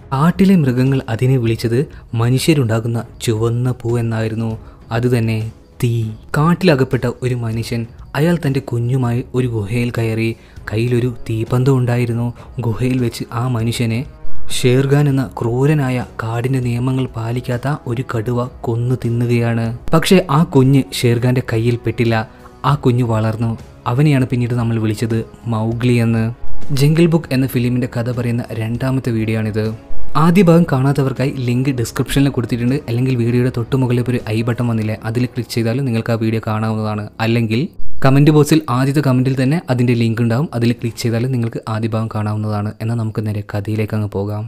കാട്ടിലെ മൃഗങ്ങൾ അതിനെ വിളിച്ചത് മനുഷ്യരുണ്ടാകുന്ന ചുവന്ന പൂ എന്നായിരുന്നു അതുതന്നെ തീ കാട്ടിലകപ്പെട്ട ഒരു മനുഷ്യൻ അയാൾ തൻ്റെ കുഞ്ഞുമായി ഒരു ഗുഹയിൽ കയറി കയ്യിലൊരു തീപ്പന്തം ഉണ്ടായിരുന്നു ഗുഹയിൽ വെച്ച് ആ മനുഷ്യനെ ഷേർഖാൻ എന്ന ക്രൂരനായ കാടിന്റെ നിയമങ്ങൾ പാലിക്കാത്ത ഒരു കടുവ കൊന്നു തിന്നുകയാണ് പക്ഷേ ആ കുഞ്ഞ് ഷേർഖാന്റെ കയ്യിൽ പെട്ടില്ല ആ കുഞ്ഞു വളർന്നു അവനെയാണ് പിന്നീട് നമ്മൾ വിളിച്ചത് മൗഗ്ലി എന്ന് ജംഗിൾ ബുക്ക് എന്ന ഫിലിമിന്റെ കഥ പറയുന്ന രണ്ടാമത്തെ വീഡിയോ ആണിത് ആദ്യ ഭാഗം കാണാത്തവർക്കായി ലിങ്ക് ഡിസ്ക്രിപ്ഷനിൽ കൊടുത്തിട്ടുണ്ട് അല്ലെങ്കിൽ വീഡിയോയുടെ തൊട്ട് മുകളിൽ ഇപ്പോൾ ഒരു ഐ ബട്ടൺ വന്നില്ലേ അതിൽ ക്ലിക്ക് ചെയ്താലും നിങ്ങൾക്ക് ആ വീഡിയോ കാണാവുന്നതാണ് അല്ലെങ്കിൽ കമൻറ്റ് ബോക്സിൽ ആദ്യത്തെ കമൻറ്റിൽ തന്നെ അതിൻ്റെ ലിങ്ക് ഉണ്ടാവും അതിൽ ക്ലിക്ക് ചെയ്താലും നിങ്ങൾക്ക് ആദ്യ ഭാഗം കാണാവുന്നതാണ് എന്നാൽ നമുക്ക് നേരെ കഥയിലേക്ക് അങ്ങ് പോകാം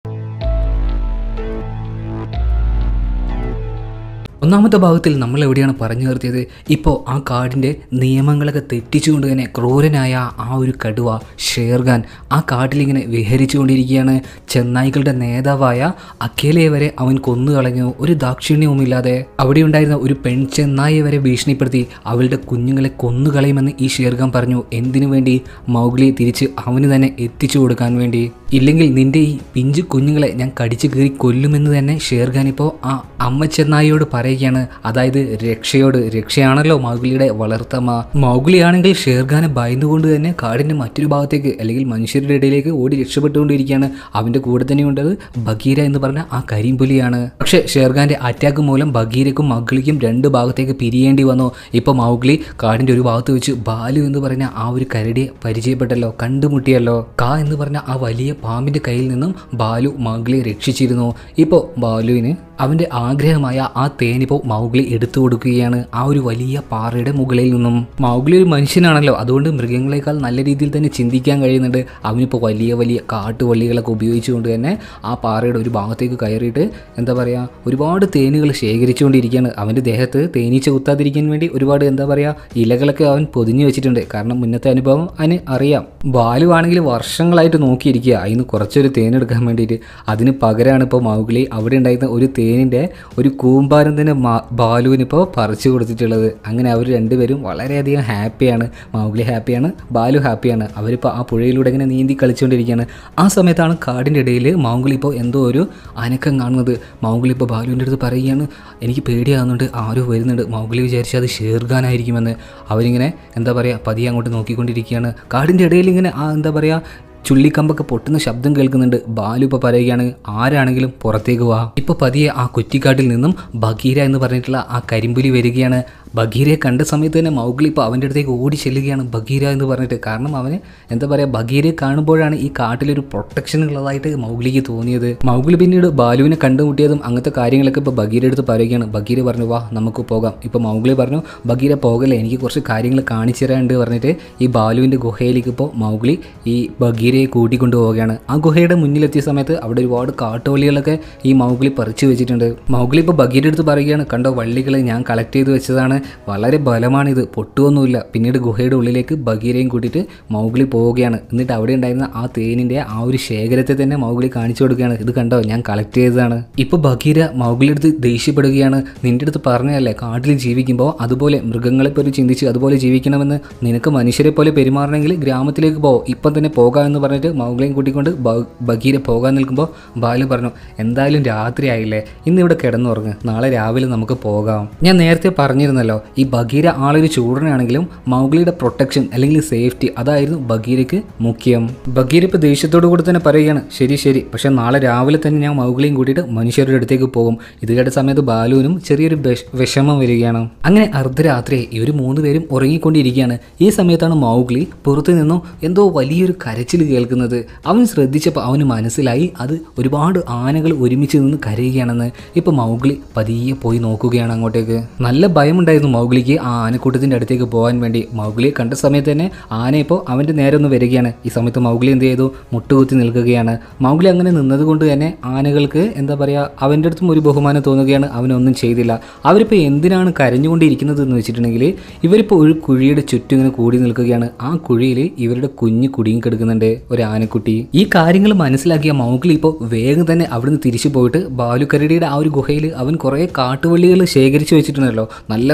ഒന്നാമത്തെ ഭാഗത്തിൽ നമ്മൾ എവിടെയാണ് പറഞ്ഞു നിർത്തിയത് ഇപ്പോൾ ആ കാടിൻ്റെ നിയമങ്ങളൊക്കെ തെറ്റിച്ചുകൊണ്ട് തന്നെ ക്രൂരനായ ആ ഒരു കടുവ ഷേർഖാൻ ആ കാട്ടിലിങ്ങനെ വിഹരിച്ചുകൊണ്ടിരിക്കുകയാണ് ചെന്നായ്ക്കളുടെ നേതാവായ അഖേലയെ വരെ അവൻ കൊന്നുകളഞ്ഞു ഒരു ദാക്ഷിണ്യവുമില്ലാതെ അവിടെ ഉണ്ടായിരുന്ന ഒരു പെൺ ചെന്നായെ വരെ ഭീഷണിപ്പെടുത്തി അവളുടെ കുഞ്ഞുങ്ങളെ കൊന്നുകളയുമെന്ന് ഈ ഷേർഖാൻ പറഞ്ഞു എന്തിനു വേണ്ടി മൗഗ്ലിയെ തിരിച്ച് അവന് തന്നെ എത്തിച്ചു കൊടുക്കാൻ വേണ്ടി ഇല്ലെങ്കിൽ നിന്റെ ഈ പിഞ്ചു കുഞ്ഞുങ്ങളെ ഞാൻ കടിച്ചു കീറി കൊല്ലുമെന്ന് തന്നെ ഷേർഖാൻ ഇപ്പോൾ ആ അമ്മ ചെന്നായിയോട് പറയുകയാണ് അതായത് രക്ഷയോട് രക്ഷയാണല്ലോ മൗഗ്ലിയുടെ വളർത്തമ്മ മൗഗ്ലി ആണെങ്കിൽ ഷേർഖാനെ ഭയന്നുകൊണ്ട് തന്നെ കാടിന്റെ മറ്റൊരു ഭാഗത്തേക്ക് അല്ലെങ്കിൽ മനുഷ്യരുടെ ഇടയിലേക്ക് ഓടി രക്ഷപ്പെട്ടുകൊണ്ടിരിക്കുകയാണ് അവന്റെ കൂടെ തന്നെ ഉണ്ടത് ബഗീര എന്ന് പറഞ്ഞ ആ കരിമ്പുലിയാണ് പക്ഷേ ഷേർഖാന്റെ അറ്റാക്ക് മൂലം ബഗീരക്കും മൗഗ്ലിക്കും രണ്ട് ഭാഗത്തേക്ക് പിരിയേണ്ടി വന്നു ഇപ്പോൾ മൗഗ്ലി കാടിന്റെ ഒരു ഭാഗത്ത് വെച്ച് ബാലു എന്ന് പറഞ്ഞ ആ ഒരു കരടിയെ പരിചയപ്പെട്ടല്ലോ കണ്ടുമുട്ടിയല്ലോ കാ എന്ന് പറഞ്ഞ ആ വലിയ പാമ്പിന്റെ കയ്യിൽ നിന്നും ബാലു മൗഗ്ലിയെ രക്ഷിച്ചിരുന്നു ഇപ്പോൾ ബാലുവിന് അവന്റെ ആഗ്രഹമായ ആ തേനിപ്പോൾ മൗഗ്ലി എടുത്തു കൊടുക്കുകയാണ് ആ ഒരു വലിയ പാറയുടെ മുകളിൽ നിന്നും മൗഗ്ലി ഒരു മനുഷ്യനാണല്ലോ അതുകൊണ്ട് മൃഗങ്ങളെക്കാൾ നല്ല രീതിയിൽ തന്നെ ചിന്തിക്കാൻ കഴിയുന്നുണ്ട് അവനിപ്പോൾ വലിയ വലിയ കാട്ടുവള്ളികളൊക്കെ ഉപയോഗിച്ചുകൊണ്ട് തന്നെ ആ പാറയുടെ ഒരു ഭാഗത്തേക്ക് കയറിയിട്ട് എന്താ പറയുക ഒരുപാട് തേനുകൾ ശേഖരിച്ചുകൊണ്ടിരിക്കുകയാണ് അവൻ്റെ ദേഹത്ത് തേനീച്ച കുത്താതിരിക്കാൻ വേണ്ടി ഒരുപാട് എന്താ പറയുക ഇലകളൊക്കെ അവൻ പൊതിഞ്ഞു വെച്ചിട്ടുണ്ട് കാരണം മുന്നത്തെ അനുഭവം അവന് അറിയാം ബാലു ആണെങ്കിൽ വർഷങ്ങളായിട്ട് നോക്കിയിരിക്കുക അതിന് കുറച്ചൊരു തേനെടുക്കാൻ വേണ്ടിയിട്ട് അതിന് പകരമാണ് ഇപ്പോൾ മൗഗ്ലി അവിടെ ഉണ്ടായിരുന്ന ഒരു തേനിൻ്റെ ഒരു കൂമ്പാരം തന്നെ മാ- ബാലുവിനിപ്പോൾ പറിച്ചു കൊടുത്തിട്ടുള്ളത് അങ്ങനെ അവർ രണ്ടുപേരും വളരെയധികം ഹാപ്പിയാണ് മൗഗ്ലി ഹാപ്പിയാണ് ബാലു ഹാപ്പിയാണ് അവരിപ്പോൾ ആ പുഴയിലൂടെ ഇങ്ങനെ നീന്തി കളിച്ചുകൊണ്ടിരിക്കുകയാണ് ആ സമയത്താണ് കാടിൻ്റെ ഇടയിൽ മൗഗ്ലി ഇപ്പോൾ എന്തോ ഒരു അനക്കം കാണുന്നത് മൗഗ്ലി ഇപ്പോൾ ബാലുവിൻ്റെ അടുത്ത് പറയുകയാണ് എനിക്ക് പേടിയാകുന്നുണ്ട് ആരോ വരുന്നുണ്ട് മൗഗ്ലി വിചാരിച്ച് അത് ഷേർഖാനായിരിക്കുമെന്ന് അവരിങ്ങനെ എന്താ പറയുക പതിയെ അങ്ങോട്ട് നോക്കിക്കൊണ്ടിരിക്കുകയാണ് കാടിൻ്റെ ഇടയിൽ ഇങ്ങനെ ആ എന്താ പറയുക ചുള്ളിക്കമ്പൊക്കെ പൊട്ടുന്ന ശബ്ദം കേൾക്കുന്നുണ്ട് ബാലു ഇപ്പോൾ പറയുകയാണ് ആരാണെങ്കിലും പുറത്തേക്ക് വാ ഇപ്പോൾ പതിയെ ആ കുറ്റിക്കാട്ടിൽ നിന്നും ബഗീര എന്ന് പറഞ്ഞിട്ടുള്ള ആ കരിമ്പുലി വരികയാണ് ബഗീരയെ കണ്ട സമയത്ത് തന്നെ മൗഗ്ലി ഇപ്പോൾ അവൻ്റെ അടുത്തേക്ക് ഓടി ചെല്ലുകയാണ് ബഗീര എന്ന് പറഞ്ഞിട്ട് കാരണം അവന് എന്താ പറയുക ബഗീരയെ കാണുമ്പോഴാണ് ഈ കാട്ടിലൊരു പ്രൊട്ടക്ഷൻ ഉള്ളതായിട്ട് മൗഗ്ലിക്ക് തോന്നിയത് മൗഗ്ലി പിന്നീട് ബാലുവിനെ കണ്ടുമുട്ടിയതും അങ്ങനത്തെ കാര്യങ്ങളൊക്കെ ഇപ്പോൾ ബഗീര അടുത്ത് പറയുകയാണ് ബഗീര പറഞ്ഞു വാ നമുക്ക് പോകാം ഇപ്പോൾ മൗഗ്ലി പറഞ്ഞു ബഗീര പോകല്ലേ എനിക്ക് കുറച്ച് കാര്യങ്ങൾ കാണിച്ചു തരാനുണ്ട് പറഞ്ഞിട്ട് ഈ ബാലുവിൻ്റെ ഗുഹയിലേക്ക് ഇപ്പോൾ മൗഗ്ലി ഈ ബഗീരയെ കൂട്ടിക്കൊണ്ടു പോവുകയാണ് ആ ഗുഹയുടെ മുന്നിലെത്തിയ സമയത്ത് അവിടെ ഒരുപാട് കാട്ടുവള്ളികളൊക്കെ ഈ മൗഗ്ലി പറിച്ചു വെച്ചിട്ടുണ്ട് മൗഗ്ലി ഇപ്പോൾ ബഗീര അടുത്ത് പറയുകയാണ് കണ്ടോ വള്ളികൾ ഞാൻ കളക്ട് ചെയ്ത് വെച്ചതാണ് വളരെ ബലമാണിത് പൊട്ടുമൊന്നുമില്ല പിന്നീട് ഗുഹയുടെ ഉള്ളിലേക്ക് ബഗീരയും കൂട്ടിയിട്ട് മൗഗ്ലി പോവുകയാണ് എന്നിട്ട് അവിടെ ഉണ്ടായിരുന്ന ആ തേനിൻ്റെ ആ ഒരു ശേഖരത്തെ തന്നെ മൗഗ്ലി കാണിച്ചു കൊടുക്കുകയാണ് ഇത് കണ്ടോ ഞാൻ കളക്ട് ചെയ്തതാണ് ഇപ്പോൾ ബഗീര മൗഗ്ലി അടുത്ത് ദേഷ്യപ്പെടുകയാണ് നിന്റെ അടുത്ത് പറഞ്ഞതല്ലേ കാട്ടിൽ ജീവിക്കുമ്പോൾ അതുപോലെ മൃഗങ്ങളെ പോലെ ചിന്തിച്ച് അതുപോലെ ജീവിക്കണമെന്ന് നിനക്ക് മനുഷ്യരെ പോലെ പെരുമാറണമെങ്കിൽ ഗ്രാമത്തിലേക്ക് പോ ഇപ്പം തന്നെ പോകാം എന്ന് പറഞ്ഞിട്ട് മൗഗ്ലിയും കൂട്ടിക്കൊണ്ട് ബ- ബഗീര പോകാൻ നിൽക്കുമ്പോൾ ബാലു പറഞ്ഞു എന്തായാലും രാത്രി ആയില്ലേ ഇന്ന് ഇവിടെ കിടന്നുറങ്ങ് നാളെ രാവിലെ നമുക്ക് പോകാം ഞാൻ നേരത്തെ പറഞ്ഞിരുന്നല്ലോ ഈ ബഗീര ആളൊരു ചൂടനാണെങ്കിലും മൗഗ്ലിയുടെ പ്രൊട്ടക്ഷൻ അല്ലെങ്കിൽ സേഫ്റ്റി അതായിരുന്നു ബഗീരയ്ക്ക് മുഖ്യം ബഗീര ഇപ്പോൾ ദേഷ്യത്തോടു കൂടി തന്നെ പറയുകയാണ് ശരി ശരി പക്ഷെ നാളെ രാവിലെ തന്നെ ഞാൻ മൗഗ്ലിയും കൂട്ടിയിട്ട് മനുഷ്യരുടെ അടുത്തേക്ക് പോകും ഇത് കേട്ട സമയത്ത് ബാലുവിനും ചെറിയൊരു വിഷ- വിഷമം വരികയാണ് അങ്ങനെ അർദ്ധരാത്രി ഇവർ മൂന്ന് പേരും ഉറങ്ങിക്കൊണ്ടിരിക്കുകയാണ് ഈ സമയത്താണ് മൗഗ്ലി പുറത്തു നിന്നും എന്തോ വലിയൊരു കരച്ചിൽ കേൾക്കുന്നത് അവൻ ശ്രദ്ധിച്ചപ്പോൾ അവന് മനസ്സിലായി അത് ഒരുപാട് ആനകൾ ഒരുമിച്ച് നിന്ന് കരയുകയാണെന്ന് ഇപ്പോൾ മൗഗ്ലി പതിയെ പോയി നോക്കുകയാണ് അങ്ങോട്ടേക്ക് നല്ല ഭയമുണ്ടായിരുന്നു മൗഗ്ലിക്ക് ആ ആനക്കൂട്ടത്തിൻ്റെ അടുത്തേക്ക് പോകാൻ വേണ്ടി മൗഗ്ലിയെ കണ്ട സമയത്ത് തന്നെ ആന ഇപ്പോൾ അവൻ്റെ നേരെ ഒന്ന് വരികയാണ് ഈ സമയത്ത് മൗഗ്ലി എന്ത് ചെയ്തു മുട്ടുകുത്തി നിൽക്കുകയാണ് മൗഗ്ലി അങ്ങനെ നിന്നതുകൊണ്ട് തന്നെ ആനകൾക്ക് എന്താ പറയുക അവൻ്റെ അടുത്തും ഒരു ബഹുമാനം തോന്നുകയാണ് അവനൊന്നും ചെയ്തില്ല അവരിപ്പോൾ എന്തിനാണ് കരഞ്ഞുകൊണ്ടിരിക്കുന്നത് എന്ന് വെച്ചിട്ടുണ്ടെങ്കിൽ ഇവരിപ്പോൾ ഒരു കുഴിയുടെ ചുറ്റും ഇങ്ങനെ കൂടി നിൽക്കുകയാണ് ആ കുഴിയിൽ ഇവരുടെ കുഞ്ഞ് കുടുങ്ങി കിടക്കുന്നുണ്ട് ഒരു ആനക്കുട്ടി ഈ കാര്യങ്ങൾ മനസ്സിലാക്കിയ മൗഗ്ലി ഇപ്പോൾ വേഗം തന്നെ അവിടുന്ന് തിരിച്ചു പോയിട്ട് ബാലുക്കരടിയുടെ ആ ഒരു ഗുഹയിൽ അവൻ കുറേ കാട്ടുവള്ളികൾ ശേഖരിച്ചു വെച്ചിട്ടുണ്ടല്ലോ നല്ല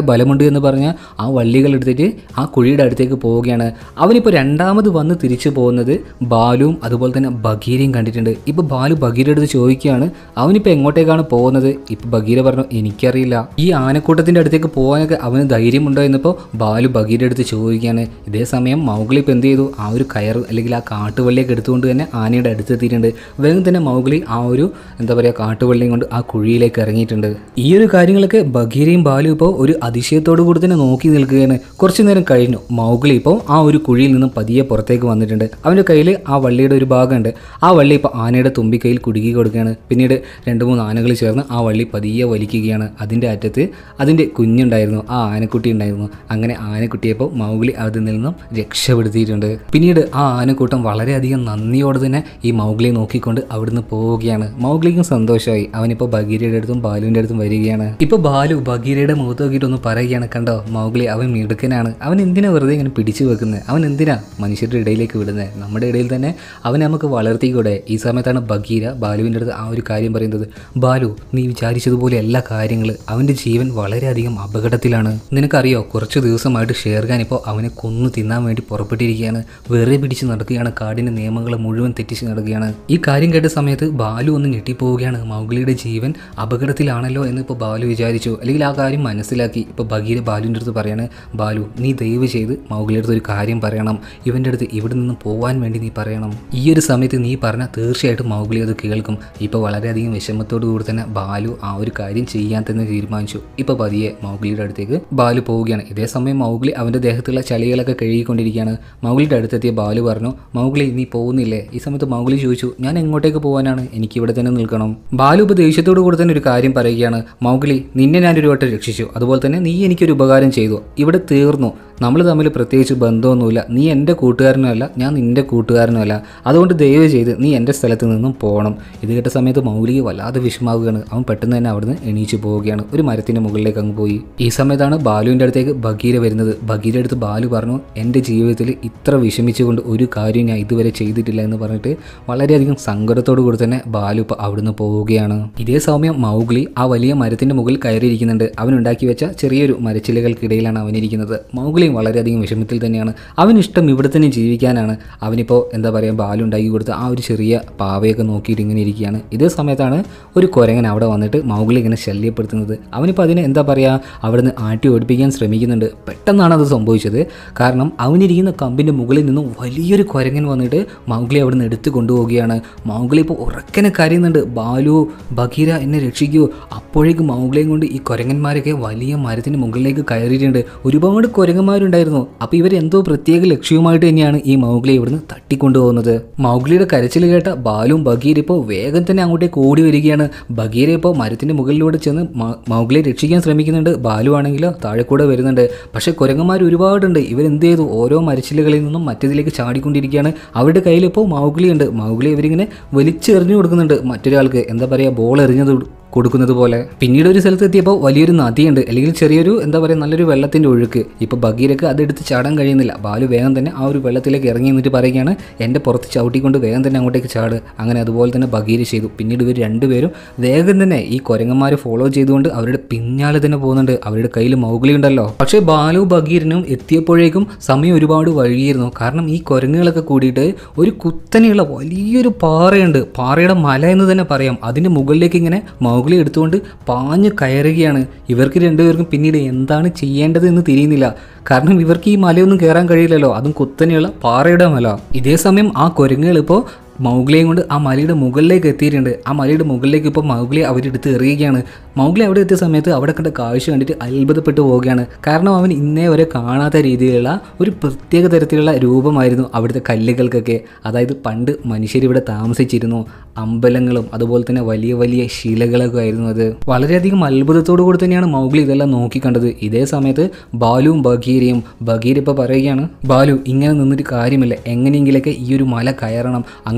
ബലമുണ്ട് എന്ന് പറഞ്ഞ് ആ വള്ളികൾ എടുത്തിട്ട് ആ കുഴിയുടെ അടുത്തേക്ക് പോവുകയാണ് അവനിപ്പോൾ രണ്ടാമത് വന്ന് തിരിച്ചു പോകുന്നത് ബാലുവും അതുപോലെ തന്നെ ബഗീരയും കണ്ടിട്ടുണ്ട് ഇപ്പോൾ ബാലു ബഗീരയുടെ അടുത്ത് ചോദിക്കുകയാണ് അവനിപ്പോൾ എങ്ങോട്ടേക്കാണ് പോകുന്നത് ഇപ്പോൾ ബഗീര പറഞ്ഞു എനിക്കറിയില്ല ഈ ആനക്കൂട്ടത്തിൻ്റെ അടുത്തേക്ക് പോകാനൊക്കെ അവന് ധൈര്യമുണ്ടോ എന്നപ്പോൾ ബാലു ബഗീരയുടെ അടുത്ത് ചോദിക്കുകയാണ് ഇതേ സമയം മൗഗ്ലി ഇപ്പോൾ എന്ത് ചെയ്തു ആ ഒരു കയർ അല്ലെങ്കിൽ ആ കാട്ടുവള്ളിയൊക്കെ എടുത്തുകൊണ്ട് തന്നെ ആനയുടെ അടുത്ത് എത്തിയിട്ടുണ്ട് വേഗം തന്നെ മൗഗ്ലി ആ ഒരു എന്താ പറയുക കാട്ടുവള്ളിയും കൊണ്ട് ആ കുഴിയിലേക്ക് ഇറങ്ങിയിട്ടുണ്ട് ഈ ഒരു കാര്യങ്ങളൊക്കെ ബഗീരയും ബാലു ഇപ്പോൾ ഒരു അതിശയത്തോടു കൂടി തന്നെ നോക്കി നിൽക്കുകയാണ് കുറച്ചു നേരം കഴിഞ്ഞു മൗഗ്ലി ഇപ്പോൾ ആ ഒരു കുഴിയിൽ നിന്നും പതിയെ പുറത്തേക്ക് വന്നിട്ടുണ്ട് അവൻ്റെ കയ്യിൽ ആ വള്ളിയുടെ ഒരു ഭാഗമുണ്ട് ആ വള്ളി ഇപ്പോൾ ആനയുടെ തുമ്പിക്കൈയിൽ കുടുക്കി കൊടുക്കുകയാണ് പിന്നീട് രണ്ട് മൂന്ന് ആനകൾ ചേർന്ന് ആ വള്ളി പതിയെ വലിക്കുകയാണ് അതിൻ്റെ അറ്റത്ത് അതിൻ്റെ കുഞ്ഞുണ്ടായിരുന്നു ആ ആനക്കുട്ടി ഉണ്ടായിരുന്നു അങ്ങനെ ആനക്കുട്ടിയപ്പോൾ മൗഗ്ലി അതിൽ നിന്നും രക്ഷപ്പെടുത്തിയിട്ടുണ്ട് പിന്നീട് ആ ആനക്കൂട്ടം വളരെയധികം നന്ദിയോടെ തന്നെ ഈ മൗഗ്ലിയെ നോക്കിക്കൊണ്ട് അവിടുന്ന് പോവുകയാണ് മൗഗ്ലിക്കും സന്തോഷമായി അവനിപ്പോൾ ബഗീരയുടെ അടുത്തും ബാലുവിൻ്റെ അടുത്തും വരികയാണ് ഇപ്പോൾ ബാലു ബഗീരയുടെ മുഖത്ത് നോക്കിയിട്ട് ഒന്ന് പറയുകയാണ് കണ്ടോ മൗഗ്ലി അവൻ മിടുക്കനാണ് അവൻ എന്തിനാ വെറുതെ ഇങ്ങനെ പിടിച്ചു വെക്കുന്നത് അവൻ എന്തിനാ മനുഷ്യരുടെ ഇടയിലേക്ക് വിടുന്നത് നമ്മുടെ ഇടയിൽ തന്നെ അവനെ നമുക്ക് വളർത്തിക്കൂടെ ഈ സമയത്താണ് ബഗീര ബാലുവിൻ്റെ അടുത്ത് ആ ഒരു കാര്യം പറയുന്നത് ബാലു നീ വിചാരിച്ചതുപോലെ എല്ലാ കാര്യങ്ങൾ അവൻ്റെ ജീവൻ വളരെയധികം അപകടത്തിലാണ് നിനക്കറിയോ കുറച്ച് ദിവസമായിട്ട് ഷേർഖാൻ ഇപ്പോൾ അവനെ കൊന്നു തിന്നാൻ വേണ്ടി പുറപ്പെട്ടിരിക്കുകയാണ് വെറുതെ പിടിച്ച് നടക്കുകയാണ് കാടിൻ്റെ നിയമങ്ങൾ മുഴുവൻ തെറ്റിച്ച് നടക്കുകയാണ് ഈ കാര്യം കേട്ട സമയത്ത് ബാലു ഒന്ന് ഞെട്ടിപ്പോവുകയാണ് മൗഗ്ലിയുടെ ജീവൻ അപകടത്തിലാണല്ലോ എന്ന് ഇപ്പോൾ ബാലു വിചാരിച്ചു അല്ലെങ്കിൽ ആ കാര്യം മനസ്സിലാക്കി ഇപ്പോൾ ബഗീര ബാലുവിൻ്റെ അടുത്ത് പറയാണ് ബാലു നീ ദയവ് ചെയ്ത് മൗഗ്ലിയുടെ അടുത്ത് ഒരു കാര്യം പറയണം ഇവൻ്റെ അടുത്ത് ഇവിടെ നിന്ന് പോകാൻ വേണ്ടി നീ പറയണം ഈ ഒരു സമയത്ത് നീ പറഞ്ഞാൽ തീർച്ചയായിട്ടും മൗഗ്ലി അത് കേൾക്കും ഇപ്പോൾ വളരെയധികം വിഷമത്തോടു കൂടി തന്നെ ബാലു ആ ഒരു കാര്യം ചെയ്യാൻ തന്നെ തീരുമാനിച്ചു ഇപ്പോൾ പതിയെ മൗഗ്ലിയുടെ അടുത്തേക്ക് ബാലു പോവുകയാണ് ഇതേ സമയം മൗഗ്ലി അവൻ്റെ ദേഹത്തുള്ള ചളികളൊക്കെ കഴുകിക്കൊണ്ടിരിക്കുകയാണ് മൗഗ്ലിയുടെ അടുത്തെത്തിയ ബാലു പറഞ്ഞു മൗഗ്ലി നീ പോകുന്നില്ലേ ഈ സമയത്ത് മൗഗ്ലി ചോദിച്ചു ഞാൻ എങ്ങോട്ടേക്ക് പോകാനാണ് എനിക്ക് ഇവിടെ തന്നെ നിൽക്കണം ബാലു ഇപ്പോൾ ദേഷ്യത്തോടു കൂടി തന്നെ ഒരു കാര്യം പറയുകയാണ് മൗഗ്ലി നിന്നെ ഞാനൊരു വട്ടം രക്ഷിച്ചു അതുപോലെ തന്നെ നീ എനിക്കൊരു ഉപകാരം ചെയ്തു ഇവിടെ തീർന്നു നമ്മൾ തമ്മിൽ പ്രത്യേകിച്ച് ബന്ധമൊന്നുമില്ല നീ എൻ്റെ കൂട്ടുകാരനുമല്ല ഞാൻ നിൻ്റെ കൂട്ടുകാരനുമല്ല അതുകൊണ്ട് ദയവ് ചെയ്ത് നീ എൻ്റെ സ്ഥലത്ത് നിന്നും പോകണം ഇത് കേട്ട സമയത്ത് മൗലിക വല്ലാതെ വിഷമാവുകയാണ് അവൻ പെട്ടെന്ന് തന്നെ അവിടുന്ന് എണീച്ചു പോവുകയാണ് ഒരു മരത്തിൻ്റെ മുകളിലേക്ക് അങ്ങ് പോയി ഈ സമയത്താണ് ബാലുവിൻ്റെ അടുത്തേക്ക് ബഗീര വരുന്നത് ബഗീര അടുത്ത് ബാലു പറഞ്ഞു എൻ്റെ ജീവിതത്തിൽ ഇത്ര വിഷമിച്ചുകൊണ്ട് ഒരു കാര്യം ഞാൻ ഇതുവരെ ചെയ്തിട്ടില്ല എന്ന് പറഞ്ഞിട്ട് വളരെയധികം സങ്കടത്തോടു കൂടി തന്നെ ബാലു ഇപ്പോൾ അവിടുന്ന് പോവുകയാണ് ഇതേ സമയം മൗഗ്ലി ആ വലിയ മരത്തിൻ്റെ മുകളിൽ കയറിയിരിക്കുന്നുണ്ട് അവൻ ഉണ്ടാക്കി വെച്ച ചെറിയൊരു മരച്ചിലകൾക്കിടയിലാണ് അവനിരിക്കുന്നത് മൗഗ്ലിയും വളരെയധികം വിഷമത്തിൽ തന്നെയാണ് അവനിഷ്ടം ഇവിടെ തന്നെ ജീവിക്കാനാണ് അവനിപ്പോൾ എന്താ പറയുക ബാലു ഉണ്ടാക്കി കൊടുത്ത ആ ഒരു ചെറിയ പാവയൊക്കെ നോക്കിയിട്ട് ഇങ്ങനെ ഇരിക്കുകയാണ് ഇതേ സമയത്താണ് ഒരു കുരങ്ങൻ അവിടെ വന്നിട്ട് മൗഗ്ലി ഇങ്ങനെ ശല്യപ്പെടുത്തുന്നത് അവനിപ്പോൾ അതിനെ എന്താ പറയുക അവിടുന്ന് ആട്ടി ഓടിപ്പിക്കാൻ ശ്രമിക്കുന്നുണ്ട് പെട്ടെന്നാണ് അത് സംഭവിച്ചത് കാരണം അവനിരിക്കുന്ന കമ്പിൻ്റെ മുകളിൽ നിന്നും വലിയൊരു കുരങ്ങൻ വന്നിട്ട് മൗഗ്ലി അവിടുന്ന് എടുത്ത് കൊണ്ടുപോവുകയാണ് മൗഗ്ലി ഇപ്പോൾ ഉറക്കനെ കരയുന്നുണ്ട് ബാലു ബഗീര എന്നെ രക്ഷിക്കൂ അപ്പോഴേക്കും മൗഗ്ലിയും കൊണ്ട് ഈ കുരങ്ങന്മാരൊക്കെ വലിയ മരത്തിൻ്റെ മുകളിലേക്ക് കയറിയിട്ടുണ്ട് ഒരുപാട് കുരങ്ങന്മാരുണ്ടായിരുന്നു അപ്പോൾ ഇവർ എന്തോ പ്രത്യേക ലക്ഷ്യവുമായിട്ട് തന്നെയാണ് ഈ മൗഗ്ലി ഇവിടുന്ന് തട്ടിക്കൊണ്ടുപോകുന്നത് മൗഗ്ലിയുടെ കരച്ചിൽ കേട്ട ബാലും ബഗീർ ഇപ്പോൾ വേഗം തന്നെ അങ്ങോട്ടേക്ക് ഓടി വരികയാണ് ബഗീര ഇപ്പോൾ മരത്തിൻ്റെ മുകളിലൂടെ ചെന്ന് മ- മൗഗ്ലിയെ രക്ഷിക്കാൻ ശ്രമിക്കുന്നുണ്ട് ബാലു ആണെങ്കിലോ താഴെ കൂടെ വരുന്നുണ്ട് പക്ഷേ കുരങ്ങന്മാർ ഒരുപാടുണ്ട് ഇവരെന്ത് ചെയ്തു ഓരോ മരച്ചില്ലകളിൽ നിന്നും മറ്റേതിലേക്ക് ചാടിക്കൊണ്ടിരിക്കുകയാണ് അവരുടെ കയ്യിൽ ഇപ്പോൾ മൗഗ്ലി ഉണ്ട് മൗഗ്ലി ഇവരിങ്ങനെ വലിച്ചെറിഞ്ഞു കൊടുക്കുന്നുണ്ട് മറ്റൊരാൾക്ക് എന്താ പറയുക ബോൾ എറിഞ്ഞത് കൊടുക്കുന്നത് പോലെ പിന്നീട് ഒരു സ്ഥലത്ത് എത്തിയപ്പോൾ വലിയൊരു നദിയുണ്ട് അല്ലെങ്കിൽ ചെറിയൊരു എന്താ പറയുക നല്ലൊരു വെള്ളത്തിൻ്റെ ഒഴുക്ക് ഇപ്പോൾ ബഗീരക്ക് അതെടുത്ത് ചാടാൻ കഴിയുന്നില്ല ബാലു വേഗം തന്നെ ആ ഒരു വെള്ളത്തിലേക്ക് ഇറങ്ങി എന്നിട്ട് പറയുകയാണ് എൻ്റെ പുറത്ത് ചവിട്ടിക്കൊണ്ട് വേഗം തന്നെ അങ്ങോട്ടേക്ക് ചാട് അങ്ങനെ അതുപോലെ തന്നെ ബഗീര ചെയ്തു പിന്നീട് ഇവർ രണ്ടുപേരും വേഗം തന്നെ ഈ കുരങ്ങന്മാരെ ഫോളോ ചെയ്തുകൊണ്ട് അവരുടെ പിന്നാലെ തന്നെ പോകുന്നുണ്ട് അവരുടെ കയ്യിൽ മൗഗ്ലി ഉണ്ടല്ലോ പക്ഷേ ബാലു ബഗീറിനും എത്തിയപ്പോഴേക്കും സമയം ഒരുപാട് വൈകിയിരുന്നു കാരണം ഈ കുരങ്ങുകളൊക്കെ കൂടിയിട്ട് ഒരു കുത്തനെയുള്ള വലിയൊരു പാറയുണ്ട് പാറയുടെ മല എന്ന് തന്നെ പറയാം അതിൻ്റെ മുകളിലേക്ക് ഇങ്ങനെ മൗഗ്ലി എടുത്തുകൊണ്ട് പാഞ്ഞ് കയറുകയാണ് ഇവർക്ക് രണ്ടുപേർക്കും പിന്നീട് എന്താണ് ചെയ്യേണ്ടത് എന്ന് തിരിയുന്നില്ല കാരണം ഇവർക്ക് ഈ മലയൊന്നും കയറാൻ കഴിയില്ലല്ലോ അതും കുത്തനെയുള്ള പാറയുടെ മല ഇതേ സമയം ആ കുരങ്ങുകൾ ഇപ്പോൾ മൗഗ്ലിയും കൊണ്ട് ആ മലയുടെ മുകളിലേക്ക് എത്തിയിട്ടുണ്ട് ആ മലയുടെ മുകളിലേക്ക് ഇപ്പോൾ മൗഗ്ലി അവരെടുത്ത് എറിയുകയാണ് മൗഗ്ലി അവിടെ എത്തിയ സമയത്ത് അവിടെ കണ്ട കാഴ്ച കണ്ടിട്ട് അത്ഭുതപ്പെട്ടു പോവുകയാണ് കാരണം അവൻ ഇന്നേ വരെ കാണാത്ത രീതിയിലുള്ള ഒരു പ്രത്യേക തരത്തിലുള്ള രൂപമായിരുന്നു അവിടുത്തെ കല്ലുകൾക്കൊക്കെ അതായത് പണ്ട് മനുഷ്യരിവിടെ താമസിച്ചിരുന്നു അമ്പലങ്ങളും അതുപോലെ തന്നെ വലിയ വലിയ ശിലകളൊക്കെ ആയിരുന്നു അത് വളരെയധികം അത്ഭുതത്തോടു കൂടി തന്നെയാണ് മൗഗ്ലി ഇതെല്ലാം നോക്കിക്കണ്ടത് ഇതേ സമയത്ത് ബാലുവും ബഗീരയും ബഗീര ഇപ്പോൾ പറയുകയാണ് ബാലു ഇങ്ങനെ നിന്നിട്ട് കാര്യമില്ല എങ്ങനെയെങ്കിലൊക്കെ ഈ ഒരു മല കയറണം അങ്ങനെ